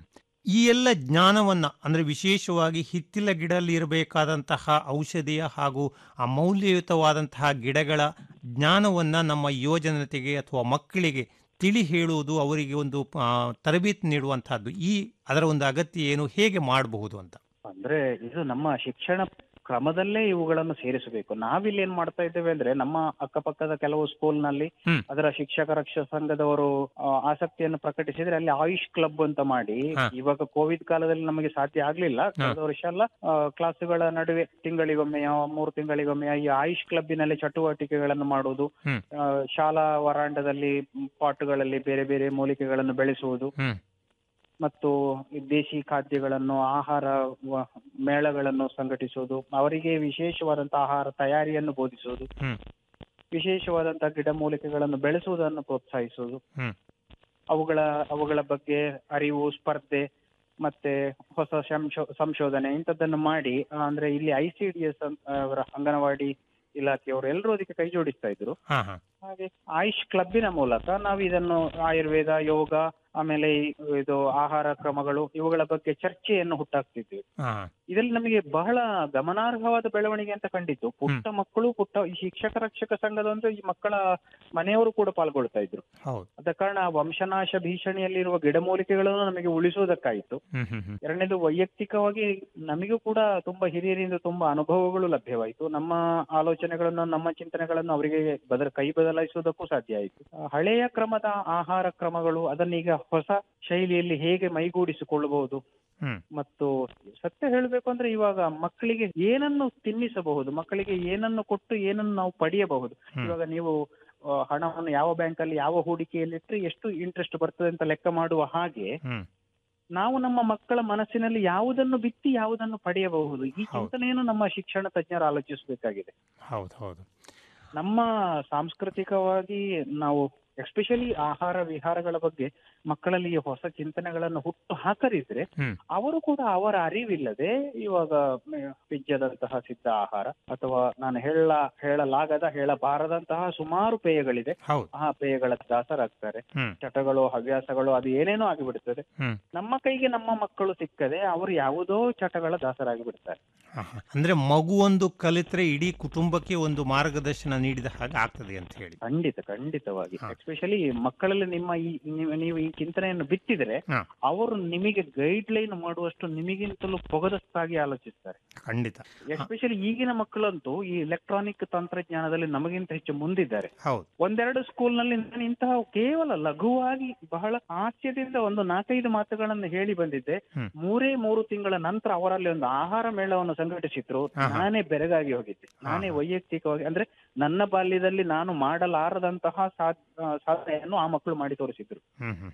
ಈ ಎಲ್ಲ ಜ್ಞಾನವನ್ನ ಅಂದ್ರೆ ವಿಶೇಷವಾಗಿ ಹಿತ್ತಿಲ ಗಿಡದಲ್ಲಿ ಇರಬೇಕಾದಂತಹ ಔಷಧಿಯ ಹಾಗೂ ಅಮೌಲ್ಯಯುತವಾದಂತಹ ಗಿಡಗಳ ಜ್ಞಾನವನ್ನ ನಮ್ಮ ಯುವಜನತೆಗೆ ಅಥವಾ ಮಕ್ಕಳಿಗೆ ತಿಳಿ ಹೇಳುವುದು ಅವರಿಗೆ ಒಂದು ಆ, ತರಬೇತಿ ನೀಡುವಂತಹದ್ದು ಈ ಅದರ ಒಂದು ಅಗತ್ಯ ಏನು ಹೇಗೆ ಮಾಡಬಹುದು ಅಂತ ಅಂದ್ರೆ ಇದು ನಮ್ಮ ಶಿಕ್ಷಣ ಕ್ರಮದಲ್ಲೇ ಇವುಗಳನ್ನು ಸೇರಿಸಬೇಕು ನಾವಿಲ್ಲಿ ಏನ್ ಮಾಡ್ತಾ ಇದ್ದೇವೆ ಅಂದ್ರೆ ನಮ್ಮ ಅಕ್ಕಪಕ್ಕದ ಕೆಲವು ಸ್ಕೂಲ್ನಲ್ಲಿ ಹ್ಮ್. ಅದರ ಶಿಕ್ಷಕರ ಕ್ಷ- ಸಂಘದವರು ಆ, ಆಸಕ್ತಿಯನ್ನು ಪ್ರಕಟಿಸಿದ್ರೆ ಅಲ್ಲಿ ಆಯುಷ್ ಕ್ಲಬ್ ಅಂತ ಮಾಡಿ ಹಾ. ಇವಾಗ ಕೋವಿಡ್ ಕಾಲದಲ್ಲಿ ನಮಗೆ ಸಾಧ್ಯ ಆಗ್ಲಿಲ್ಲ ಕಳೆದ ವರ್ಷ ಎಲ್ಲ ಆ, ಕ್ಲಾಸುಗಳ ನಡುವೆ ತಿಂಗಳಿಗೊಮ್ಮೆಯ ಮೂರು ತಿಂಗಳಿಗೊಮ್ಮೆಯ ಈ ಆಯುಷ್ ಕ್ಲಬ್ಬಿನಲ್ಲಿ ಚಟುವಟಿಕೆಗಳನ್ನು ಮಾಡುವುದು ಹ್ಮ್. ಆ, ಶಾಲಾ ವರಾಂಡದಲ್ಲಿ ಪಾಟ್ಗಳಲ್ಲಿ ಬೇರೆ ಬೇರೆ ಮೂಲಿಕೆಗಳನ್ನು ಬೆಳೆಸುವುದು ಹ್ಮ್ ಮತ್ತು ಈ ದೇಶಿ ಖಾದ್ಯಗಳನ್ನು ಆಹಾರ ವ- ಮೇಳಗಳನ್ನು ಸಂಘಟಿಸುವುದು ಅವರಿಗೆ ವಿಶೇಷವಾದಂತಹ ಆಹಾರ ತಯಾರಿಯನ್ನು ಬೋಧಿಸುವುದು ಹ್ಮ್ ವಿಶೇಷವಾದಂತಹ ಗಿಡಮೂಲಿಕೆಗಳನ್ನು ಬೆಳೆಸುವುದನ್ನು ಪ್ರೋತ್ಸಾಹಿಸುವುದು ಹ್ಮ್ ಅವುಗಳ ಅವುಗಳ ಬಗ್ಗೆ ಅರಿವು ಸ್ಪರ್ಧೆ ಮತ್ತೆ ಹೊಸ ಸಂಶೋ ಸಂಶೋಧನೆ ಇಂಥದ್ದನ್ನು ಮಾಡಿ ಆ, ಅಂದ್ರೆ ಇಲ್ಲಿ ಐ ಸಿ ಡಿ ಎಸ್ ಅವರ ಅಂಗನವಾಡಿ ಇಲಾಖೆಯವರು ಎಲ್ಲರೂ ಅದಕ್ಕೆ ಕೈ ಜೋಡಿಸ್ತಾ ಇದ್ರು ಹಾ ಹಾ ಹಾಗೆ ಆಯುಷ್ ಕ್ಲಬ್ಬಿನ ಮೂಲಕ ನಾವು ಇದನ್ನು ಆಯುರ್ವೇದ ಯೋಗ ಆಮೇಲೆ ಈ- ಇದು ಆಹಾರ ಕ್ರಮಗಳು ಇವುಗಳ ಬಗ್ಗೆ ಚರ್ಚೆಯನ್ನು ಹುಟ್ಟಾಕ್ತಿದ್ವಿ ಹಾ ಇದರಲ್ಲಿ ನಮಗೆ ಬಹಳ ಗಮನಾರ್ಹವಾದ ಬೆಳವಣಿಗೆ ಅಂತ ಕಂಡಿತ್ತು ಪುಟ್ಟ ಮಕ್ಕಳು ಪುಟ್ಟ ಈ ಶಿಕ್ಷಕ ರಕ್ಷಕ ಸಂಘದ ಅಂದ್ರೆ ಈ ಮಕ್ಕಳ ಮನೆಯವರು ಕೂಡ ಪಾಲ್ಗೊಳ್ತಾ ಇದ್ರು ಹೌದು ಆದ ಕಾರಣ ಆ ವಂಶನಾಶ ಭೀಷಣಿಯಲ್ಲಿರುವ ಗಿಡಮೂಲಿಕೆಗಳನ್ನು ನಮಗೆ ಉಳಿಸುವುದಕ್ಕಾಯಿತು ಹ್ಮ್ ಹ್ಮ್ ಹ್ಮ್ ಎರಡನೇದು ವೈಯಕ್ತಿಕವಾಗಿ ನಮಗೂ ಕೂಡ ತುಂಬಾ ಹಿರಿಯರಿಂದ ತುಂಬಾ ಅನುಭವಗಳು ಲಭ್ಯವಾಯಿತು ನಮ್ಮ ಆಲೋಚನೆಗಳನ್ನು ನಮ್ಮ ಚಿಂತನೆಗಳನ್ನು ಅವರಿಗೆ ಬದಲ ಕೈ ಬದಲಾಯಿಸುವುದಕ್ಕೂ ಸಾಧ್ಯ ಆಯಿತು ಆ, ಹಳೆಯ ಕ್ರಮದ ಆಹಾರ ಕ್ರಮಗಳು ಅದನ್ನೀಗ ಹೊಸ ಶೈಲಿಯಲ್ಲಿ ಹೇಗೆ ಮೈಗೂಡಿಸಿಕೊಳ್ಳಬಹುದು ಹ್ಮ್ ಮತ್ತು ಸತ್ಯ ಹೇಳಬೇಕು ಅಂದ್ರೆ ಇವಾಗ ಮಕ್ಕಳಿಗೆ ಏನನ್ನು ತಿನ್ನಿಸಬಹುದು ಮಕ್ಕಳಿಗೆ ಏನನ್ನು ಕೊಟ್ಟು ಏನನ್ನು ನಾವು ಪಡೆಯಬಹುದು ಹ್ಮ್. ಇವಾಗ ನೀವು ಆ, ಹಣವನ್ನು ಯಾವ ಬ್ಯಾಂಕಲ್ಲಿ ಯಾವ ಹೂಡಿಕೆಯಲ್ಲಿ ಇಟ್ಟರೆ ಎಷ್ಟು ಇಂಟ್ರೆಸ್ಟ್ ಬರ್ತದೆ ಅಂತ ಲೆಕ್ಕ ಮಾಡುವ ಹಾಗೆ ಹ್ಮ್ ನಾವು ನಮ್ಮ ಮಕ್ಕಳ ಮನಸ್ಸಿನಲ್ಲಿ ಯಾವುದನ್ನು ಬಿತ್ತಿ ಯಾವುದನ್ನು ಪಡೆಯಬಹುದು ಈ ಚಿಂತನೆಯನ್ನು ನಮ್ಮ ಶಿಕ್ಷಣ ತಜ್ಞರು ಆಲೋಚಿಸಬೇಕಾಗಿದೆ ಹೌದು ಹೌದು ನಮ್ಮ ಸಾಂಸ್ಕೃತಿಕವಾಗಿ ನಾವು ಎಸ್ಪೆಷಲಿ ಆಹಾರ ವಿಹಾರಗಳ ಬಗ್ಗೆ ಮಕ್ಕಳಲ್ಲಿ ಈ ಹೊಸ ಚಿಂತನೆಗಳನ್ನು ಹುಟ್ಟು ಹಾಕದಿದ್ರೆ ಹ್ಮ್ ಅವರು ಕೂಡ ಅವರ ಅರಿವಿಲ್ಲದೆ ಇವಾಗ ಮ್, ಪಿಜ್ಜಾದಂತಹ ಸಿದ್ಧ ಆಹಾರ ಅಥವಾ ನಾನು ಹೇಳ ಹೇಳಲಾಗದ ಹೇಳಬಾರದಂತಹ ಸುಮಾರು ಪೇಯಗಳಿದೆ ಹೌದು ಆ ಪೇಯಗಳ ದಾಸರಾಗ್ತಾರೆ ಹ್ಮ್ ಚಟಗಳು ಹವ್ಯಾಸಗಳು ಅದು ಏನೇನೋ ಆಗಿಬಿಡ್ತದೆ ಹ್ಮ್ ನಮ್ಮ ಕೈಗೆ ನಮ್ಮ ಮಕ್ಕಳು ಸಿಕ್ಕದೆ ಅವರು ಯಾವುದೋ ಚಟಗಳ ದಾಸರಾಗಿ ಬಿಡ್ತಾರೆ ಹಾ, ಹಾ. ಅಂದ್ರೆ ಮಗುವೊಂದು ಕಲಿತ್ರೆ ಇಡೀ ಕುಟುಂಬಕ್ಕೆ ಒಂದು ಮಾರ್ಗದರ್ಶನ ನೀಡಿದ ಹಾಗೆ ಆಗ್ತದೆ ಅಂತ ಹೇಳಿ ಖಂಡಿತ ಖಂಡಿತವಾಗಿ ಎಸ್ಪೆಷಲಿ ಮಕ್ಕಳಲ್ಲಿ ನಿಮ್ಮ ಈ ನೀವು- ನೀವು ಈ ಚಿಂತನೆಯನ್ನು ಬಿತ್ತಿದ್ರೆ ಹಾ. ಅವರು ನಿಮಗೆ ಗೈಡ್ ಲೈನ್ ಮಾಡುವಷ್ಟು ನಿಮಗಿಂತಲೂ ಪೊಗದಸ್ತಾಗಿ ಆಲೋಚಿಸ್ತಾರೆ ಖಂಡಿತ ಎಸ್ಪೆಷಲಿ ಈಗಿನ ಮಕ್ಕಳಂತೂ ಈ ಎಲೆಕ್ಟ್ರಾನಿಕ್ ತಂತ್ರಜ್ಞಾನದಲ್ಲಿ ನಮಗಿಂತ ಹೆಚ್ಚು ಮುಂದಿದ್ದಾರೆ ಹೌದು ಒಂದೆರಡು ಸ್ಕೂಲ್ ನಲ್ಲಿ ನಾನು ಇಂತಹ ಕೇವಲ ಲಘುವಾಗಿ ಬಹಳ ಹಾಸ್ಯದಿಂದ ಒಂದು ನಾಲ್ಕೈದು ಮಾತುಗಳನ್ನು ಹೇಳಿ ಬಂದಿದ್ದೆ ಹ್ಮ್. ಮೂರೇ ಮೂರು ತಿಂಗಳ ನಂತರ ಅವರಲ್ಲಿ ಒಂದು ಆಹಾರ ಮೇಳವನ್ನು ಸಂಘಟಿಸಿದ್ರು ಹಾ, ಹಾ. ನಾನೇ ಬೆರಗಾಗಿ ಹೋಗಿದ್ದೆ ನಾನೇ ವೈಯಕ್ತಿಕವಾಗಿ ಅಂದ್ರೆ ನನ್ನ ಬಾಲ್ಯದಲ್ಲಿ ನಾನು ಮಾಡಲಾರದಂತಹ ಸಾಧ್- ಆ, ಸಾಧನೆಯನ್ನು ಆ ಮಕ್ಕಳು ಮಾಡಿ ತೋರಿಸಿದ್ರು ಹ್ಮ್ ಹ್ಮ್ ಹ್ಮ್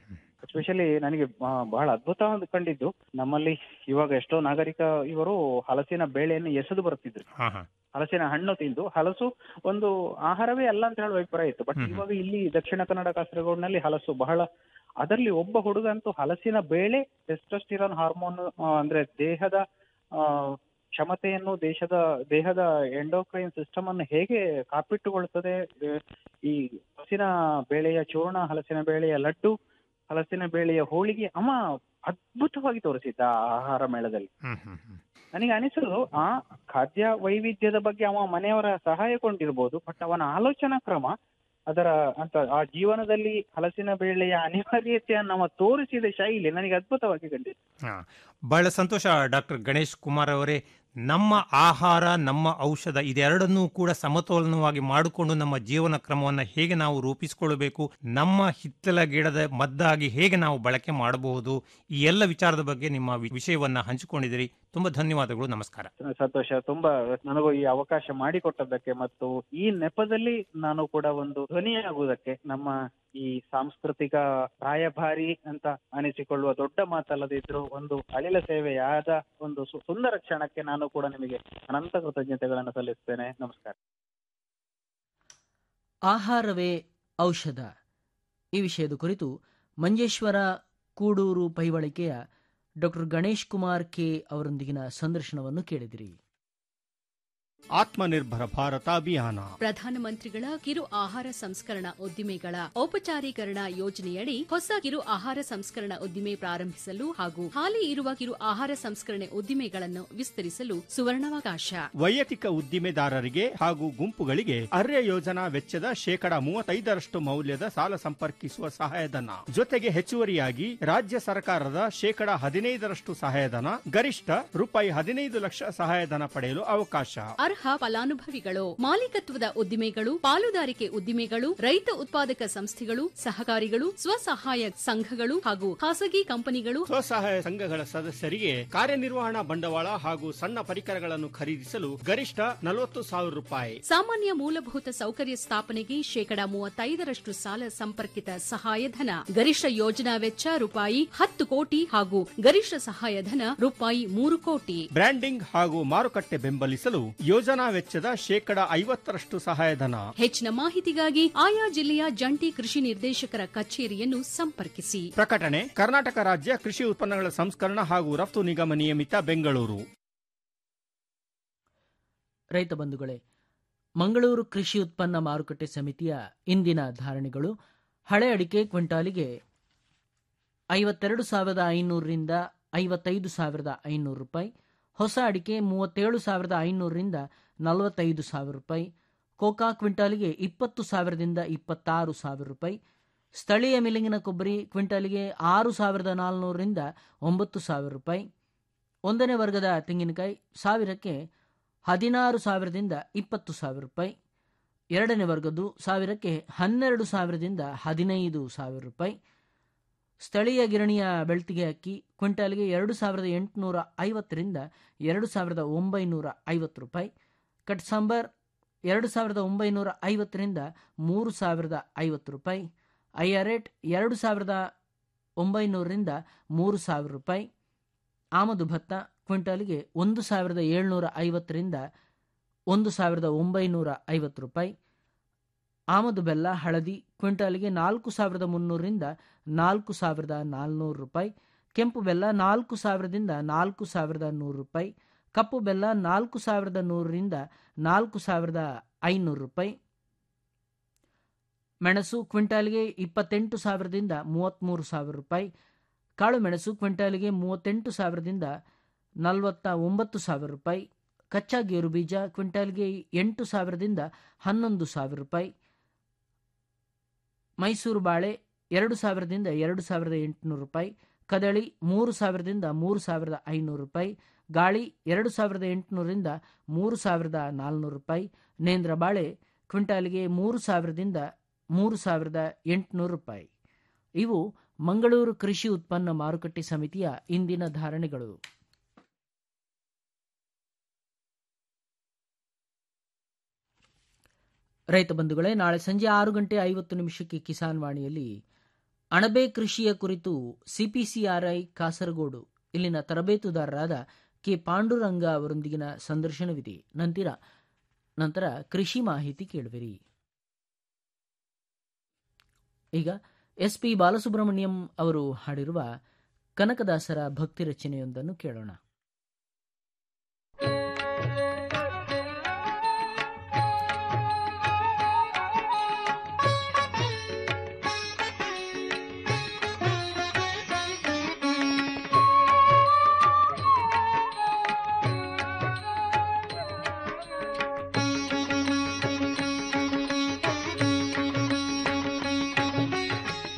ಸ್ಪೆಷಲಿ ನನಗೆ ಆ, ಬಹಳ ಅದ್ಭುತ ಅಂತ ಕಂಡಿದ್ದು ನಮ್ಮಲ್ಲಿ ಇವಾಗ ಎಷ್ಟೋ ನಾಗರಿಕ ಇವರು ಹಲಸಿನ ಬೇಳೆಯನ್ನು ಎಸೆದು ಬರ್ತಿದ್ರು ಹಾ ಹಾ ಹಲಸಿನ ಹಣ್ಣು ತಿಂದು ಹಲಸು ಒಂದು ಆಹಾರವೇ ಅಲ್ಲ ಅಂತ ಹೇಳುವ ಅಭಿಪ್ರಾಯ ಇತ್ತು ಬಟ್ ಇವಾಗ ಇಲ್ಲಿ ದಕ್ಷಿಣ ಕನ್ನಡ ಕಾಸರಗೋಡಿನಲ್ಲಿ ಹಲಸು ಬಹಳ ಅದರಲ್ಲಿ ಒಬ್ಬ ಹುಡುಗ ಅಂತೂ ಹಲಸಿನ ಬೇಳೆ ಟೆಸ್ಟೋಸ್ಟಿರಾನ್ ಹಾರ್ಮೋನ್ ಅಂದ್ರೆ ದೇಹದ ಆ, ಕ್ಷಮತೆಯನ್ನು ದೇಶದ ದೇಹದ ಎಂಡೋಕ್ರೈನ್ ಸಿಸ್ಟಮ್ ಅನ್ನು ಹೇಗೆ ಕಾಪಿಟ್ಟುಗೊಳ್ಳುತ್ತದೆ ಏ, ಈ ಹಲಸಿನ ಬೇಳೆಯ ಚೂರ್ಣ ಹಲಸಿನ ಬೇಳೆಯ ಲಡ್ಡು ಹಲಸಿನ ಬೇಳೆಯ ಹೋಳಿಗೆ ಅಮ್ಮ ಅದ್ಭುತವಾಗಿ ತೋರಿಸಿದ್ದ ಆ ಆಹಾರ ಮೇಳದಲ್ಲಿ ಹ್ಮ್ ಹ್ಮ್ ಹ್ಮ್ ನನಗೆ ಅನಿಸೋದು ಆ ಖಾದ್ಯ ವೈವಿಧ್ಯದ ಬಗ್ಗೆ ಅವ ಮನೆಯವರ ಸಹಾಯ ಕೊಂಡಿರ್ಬೋದು ಬಟ್ ಅವನ ಆಲೋಚನಾ ಕ್ರಮ ಅದರ ಅಂತ ಆ ಜೀವನದಲ್ಲಿ ಹಲಸಿನ ಬೇಳೆಯ ಅನಿವಾರ್ಯತೆಯನ್ನು ಅವ ತೋರಿಸಿದ ಶೈಲಿ ನನಗೆ ಅದ್ಭುತವಾಗಿ ಕಂಡಿದೆ ಹಾ ಬಹಳ ಸಂತೋಷ ಡಾಕ್ಟರ್ ಗಣೇಶ್ ಕುಮಾರ್ ಅವರೇ ನಮ್ಮ ಆಹಾರ ನಮ್ಮ ಔಷಧ ಇದೆರಡನ್ನೂ ಕೂಡ ಸಮತೋಲನವಾಗಿ ಮಾಡಿಕೊಂಡು ನಮ್ಮ ಜೀವನ ಕ್ರಮವನ್ನು ಹೇಗೆ ನಾವು ರೂಪಿಸಿಕೊಳ್ಳಬೇಕು ನಮ್ಮ ಹಿತ್ತಲ ಗಿಡದ ಮದ್ದಾಗಿ ಹೇಗೆ ನಾವು ಬಳಕೆ ಮಾಡಬಹುದು ಈ ಎಲ್ಲ ವಿಚಾರದ ಬಗ್ಗೆ ನಿಮ್ಮ ವಿ- ವಿಷಯವನ್ನ ಹಂಚಿಕೊಂಡಿದ್ದೀರಿ ತುಂಬಾ ಧನ್ಯವಾದಗಳು ನಮಸ್ಕಾರ ಸಂತೋಷ ತುಂಬಾ ನನಗೂ ಈ ಅವಕಾಶ ಮಾಡಿಕೊಟ್ಟದ್ದಕ್ಕೆ ಮತ್ತು ಈ ನೆಪದಲ್ಲಿ ನಾನು ಕೂಡ ಒಂದು ಧ್ವನಿಯಾಗುವುದಕ್ಕೆ ನಮ್ಮ ಈ ಸಾಂಸ್ಕೃತಿಕ ರಾಯಭಾರಿ ಅಂತ ಅನಿಸಿಕೊಳ್ಳುವ ದೊಡ್ಡ ಮಾತಲ್ಲದಿದ್ರು ಒಂದು ಅಳಿಲ ಸೇವೆಯಾದ ಒಂದು ಸು- ಸುಂದರ ಕ್ಷಣಕ್ಕೆ ನಾನು ಕೂಡ ನಿಮಗೆ ಅನಂತ ಕೃತಜ್ಞತೆಗಳನ್ನು ಸಲ್ಲಿಸ್ತೇನೆ ನಮಸ್ಕಾರ ಆಹಾರವೇ ಔಷಧ ಈ ವಿಷಯದ ಕುರಿತು ಮಂಜೇಶ್ವರ ಕೂಡೂರು ಪೈವಳಿಕೆಯ ಡಾಕ್ಟರ್ ಗಣೇಶ್ ಕುಮಾರ್ ಕೆ ಅವರೊಂದಿಗಿನ ಸಂದರ್ಶನವನ್ನು ಕೇಳಿದಿರಿ ಆತ್ಮನಿರ್ಭರ ಭಾರತ ಅಭಿಯಾನ ಪ್ರಧಾನಮಂತ್ರಿಗಳ ಕಿರು ಆಹಾರ ಸಂಸ್ಕರಣಾ ಉದ್ದಿಮೆಗಳ ಔಪಚಾರೀಕರಣ ಯೋಜನೆಯಡಿ ಹೊಸ ಕಿರು ಆಹಾರ ಸಂಸ್ಕರಣಾ ಉದ್ದಿಮೆ ಪ್ರಾರಂಭಿಸಲು ಹಾಗೂ ಹಾಲಿ ಇರುವ ಕಿರು ಆಹಾರ ಸಂಸ್ಕರಣೆ ಉದ್ದಿಮೆಗಳನ್ನು ವಿಸ್ತರಿಸಲು ಸುವರ್ಣಾವಕಾಶ ವೈಯಕ್ತಿಕ ಉದ್ದಿಮೆದಾರರಿಗೆ ಹಾಗೂ ಗುಂಪುಗಳಿಗೆ ಅರ್ಯ ಯೋಜನಾ ವೆಚ್ಚದ ಶೇಕಡ ಮೂವತ್ತೈದರಷ್ಟು ಮೌಲ್ಯದ ಸಾಲ ಸಂಪರ್ಕಿಸುವ ಸಹಾಯಧನ ಜೊತೆಗೆ ಹೆಚ್ಚುವರಿಯಾಗಿ ರಾಜ್ಯ ಸರ್ಕಾರದ ಶೇಕಡ ಹದಿನೈದರಷ್ಟು ಸಹಾಯಧನ ಗರಿಷ್ಠ ರೂಪಾಯಿ ಹದಿನೈದು ಲಕ್ಷ ಸಹಾಯಧನ ಪಡೆಯಲು ಅವಕಾಶ ಅರ್ಹ ಫಲಾನುಭವಿಗಳು ಮಾಲೀಕತ್ವದ ಉದ್ದಿಮೆಗಳು ಪಾಲುದಾರಿಕೆ ಉದ್ದಿಮೆಗಳು ರೈತ ಉತ್ಪಾದಕ ಸಂಸ್ಥೆಗಳು ಸಹಕಾರಿಗಳು ಸ್ವಸಹಾಯ ಸಂಘಗಳು ಹಾಗೂ ಖಾಸಗಿ ಕಂಪನಿಗಳು ಸ್ವಸಹಾಯ ಸಂಘಗಳ ಸದಸ್ಯರಿಗೆ ಕಾರ್ಯನಿರ್ವಹಣಾ ಬಂಡವಾಳ ಹಾಗೂ ಸಣ್ಣ ಪರಿಕರಗಳನ್ನು ಖರೀದಿಸಲು ಗರಿಷ್ಠ ನಲವತ್ತು ಸಾವಿರ ರೂಪಾಯಿ ಸಾಮಾನ್ಯ ಮೂಲಭೂತ ಸೌಕರ್ಯ ಸ್ಥಾಪನೆಗೆ ಶೇಕಡ ಮೂವತ್ತೈದರಷ್ಟು ಸಾಲ ಸಂಪರ್ಕಿತ ಸಹಾಯಧನ ಗರಿಷ್ಠ ಯೋಜನಾ ವೆಚ್ಚ ರೂಪಾಯಿ ಹತ್ತು ಕೋಟಿ ಹಾಗೂ ಗರಿಷ್ಠ ಸಹಾಯಧನ ರೂಪಾಯಿ ಮೂರು ಕೋಟಿ ಬ್ರ್ಯಾಂಡಿಂಗ್ ಹಾಗೂ ಮಾರುಕಟ್ಟೆ ಬೆಂಬಲಿಸಲು ಯೋಜನಾ ವೆಚ್ಚದ ಶೇಕಡ ಐವತ್ತರಷ್ಟು ಸಹಾಯಧನ ಹೆಚ್ಚಿನ ಮಾಹಿತಿಗಾಗಿ ಆಯಾ ಜಿಲ್ಲೆಯ ಜಂಟಿ ಕೃಷಿ ನಿರ್ದೇಶಕರ ಕಚೇರಿಯನ್ನು ಸಂಪರ್ಕಿಸಿ ಪ್ರಕಟಣೆ ಕರ್ನಾಟಕ ರಾಜ್ಯ ಕೃಷಿ ಉತ್ಪನ್ನಗಳ ಸಂಸ್ಕರಣ ಹಾಗೂ ರಫ್ತು ನಿಗಮ ನಿಯಮಿತ ಬೆಂಗಳೂರು ರೈತ ಬಂಧುಗಳೇ ಮಂಗಳೂರು ಕೃಷಿ ಉತ್ಪನ್ನ ಮಾರುಕಟ್ಟೆ ಸಮಿತಿಯ ಇಂದಿನ ಧಾರಣೆಗಳು ಹಳೆ ಅಡಿಕೆ ಕ್ವಿಂಟಾಲಿಗೆ ಐವತ್ತೆರಡು ಸಾವಿರದ ಐನೂರರಿಂದ ಐವತ್ತೈದು ಸಾವಿರದ ಐನೂರು ರೂಪಾಯಿ ಹೊಸ ಅಡಿಕೆ ಮೂವತ್ತೇಳು ಸಾವಿರದ ಐನೂರರಿಂದ ನಲವತ್ತೈದು ಸಾವಿರ ರೂಪಾಯಿ ಕೋಕಾ ಕ್ವಿಂಟಾಲಿಗೆ ಇಪ್ಪತ್ತು ಸಾವಿರದಿಂದ ಇಪ್ಪತ್ತಾರು ಸಾವಿರ ರೂಪಾಯಿ ಸ್ಥಳೀಯ ಮಿಲ್ಲಿಂಗಿನ ಕೊಬ್ಬರಿ ಕ್ವಿಂಟಾಲಿಗೆ ಆರು ಸಾವಿರದ ನಾಲ್ನೂರರಿಂದ ಒಂಬತ್ತು ಸಾವಿರ ರೂಪಾಯಿ ಒಂದನೇ ವರ್ಗದ ತೆಂಗಿನಕಾಯಿ ಸಾವಿರಕ್ಕೆ ಹದಿನಾರು ಸಾವಿರದಿಂದ ಇಪ್ಪತ್ತು ಸಾವಿರ ರೂಪಾಯಿ ಎರಡನೇ ವರ್ಗದ್ದು ಸಾವಿರಕ್ಕೆ ಹನ್ನೆರಡು ಸಾವಿರದಿಂದ ಹದಿನೈದು ಸಾವಿರ ರೂಪಾಯಿ ಸ್ಥಳೀಯ ಗಿರಣಿಯ ಬೆಳ್ತಿಗೆ ಅಕ್ಕಿ ಕ್ವಿಂಟಾಲ್ಗೆ ಎರಡು ಸಾವಿರದ ಎಂಟುನೂರ ಐವತ್ತರಿಂದ ಎರಡು ಸಾವಿರದ ಒಂಬೈನೂರ ಐವತ್ತು ರೂಪಾಯಿ ಕಟ್ ಸಾಂಬಾರ್ ಎರಡು ಸಾವಿರದ ಒಂಬೈನೂರ ಐವತ್ತರಿಂದ ಮೂರು ಸಾವಿರದ ಐವತ್ತು ರೂಪಾಯಿ ಐಆರ್ ರೇಟ್ ಎರಡು ಸಾವಿರದ ಒಂಬೈನೂರರಿಂದ ಮೂರು ಸಾವಿರ ರೂಪಾಯಿ ಆಮದು ಭತ್ತ ಕ್ವಿಂಟಾಲಿಗೆ ಒಂದು ಸಾವಿರದ ಏಳ್ನೂರ ಐವತ್ತರಿಂದ ಒಂದು ಸಾವಿರದ ಒಂಬೈನೂರ ಐವತ್ತು ರೂಪಾಯಿ ಆಮದು ಬೆಲ್ಲ ಹಳದಿ ಕ್ವಿಂಟಾಲಿಗೆ ನಾಲ್ಕು ಸಾವಿರದ ಮುನ್ನೂರರಿಂದ ನಾಲ್ಕು ಸಾವಿರದ ನಾಲ್ನೂರು ರೂಪಾಯಿ ಕೆಂಪು ಬೆಲ್ಲ ನಾಲ್ಕು ಸಾವಿರದಿಂದ ನಾಲ್ಕು ಸಾವಿರದ ನೂರು ರೂಪಾಯಿ ಕಪ್ಪು ಬೆಲ್ಲ ನಾಲ್ಕು ಸಾವಿರದ ನೂರರಿಂದ ನಾಲ್ಕು ಸಾವಿರದ ಐನೂರು ರೂಪಾಯಿ ಮೆಣಸು ಕ್ವಿಂಟಾಲ್ಗೆ ಇಪ್ಪತ್ತೆಂಟು ಸಾವಿರದಿಂದ ಮೂವತ್ತ್ಮೂರು ಸಾವಿರ ರೂಪಾಯಿ ಕಾಳು ಮೆಣಸು ಕ್ವಿಂಟಾಲಿಗೆ ಮೂವತ್ತೆಂಟು ಸಾವಿರದಿಂದ ನಲವತ್ತ ಒಂಬತ್ತು ಸಾವಿರ ರೂಪಾಯಿ ಕಚ್ಚಾ ಗೇರು ಬೀಜ ಕ್ವಿಂಟಾಲ್ಗೆ ಎಂಟು ಸಾವಿರದಿಂದ ಹನ್ನೊಂದು ಸಾವಿರ ರೂಪಾಯಿ ಮೈಸೂರು ಬಾಳೆ ಎರಡು ಸಾವಿರದಿಂದ ಎರಡು ಸಾವಿರದ ಎಂಟುನೂರು ರೂಪಾಯಿ ಕದಳಿ ಮೂರು ಸಾವಿರದಿಂದ ಮೂರು ಸಾವಿರದ ಐನೂರು ರೂಪಾಯಿ ಗಾಳಿ ಎರಡು ಸಾವಿರದ ಎಂಟುನೂರರಿಂದ ಮೂರು ಸಾವಿರದ ನಾಲ್ನೂರು ರೂಪಾಯಿ ನೇಂದ್ರ ಬಾಳೆ ಕ್ವಿಂಟಾಲಿಗೆ ಮೂರು ಸಾವಿರದಿಂದ ಮೂರು ಸಾವಿರದ ಎಂಟುನೂರು ರೂಪಾಯಿ ಇವು ಮಂಗಳೂರು ಕೃಷಿ ಉತ್ಪನ್ನ ಮಾರುಕಟ್ಟೆ ಸಮಿತಿಯ ಇಂದಿನ ಧಾರಣೆಗಳು ರೈತ ಬಂಧುಗಳೇ ನಾಳೆ ಸಂಜೆ ಆರು ಗಂಟೆ ಐವತ್ತು ನಿಮಿಷಕ್ಕೆ ಕಿಸಾನ್ ವಾಣಿಯಲ್ಲಿ ಅಣಬೆ ಕೃಷಿಯ ಕುರಿತು ಸಿಪಿಸಿಆರ್ಐ ಕಾಸರಗೋಡು ಇಲ್ಲಿನ ತರಬೇತುದಾರರಾದ ಕೆ ಪಾಂಡುರಂಗ ಅವರೊಂದಿಗಿನ ಸಂದರ್ಶನವಿದೆ ನಂತರ ನಂತರ ಕೃಷಿ ಮಾಹಿತಿ ಕೇಳುವಿರಿ ಈಗ ಎಸ್ ಪಿ ಬಾಲಸುಬ್ರಹ್ಮಣ್ಯಂ ಅವರು ಹಾಡಿರುವ ಕನಕದಾಸರ ಭಕ್ತಿ ರಚನೆಯೊಂದನ್ನು ಕೇಳೋಣ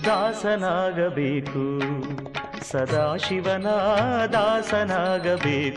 ದಾಸನಾಗಬೇಕು ಸದಾಶಿವನ ದಾಸನಾಗಬೇಕು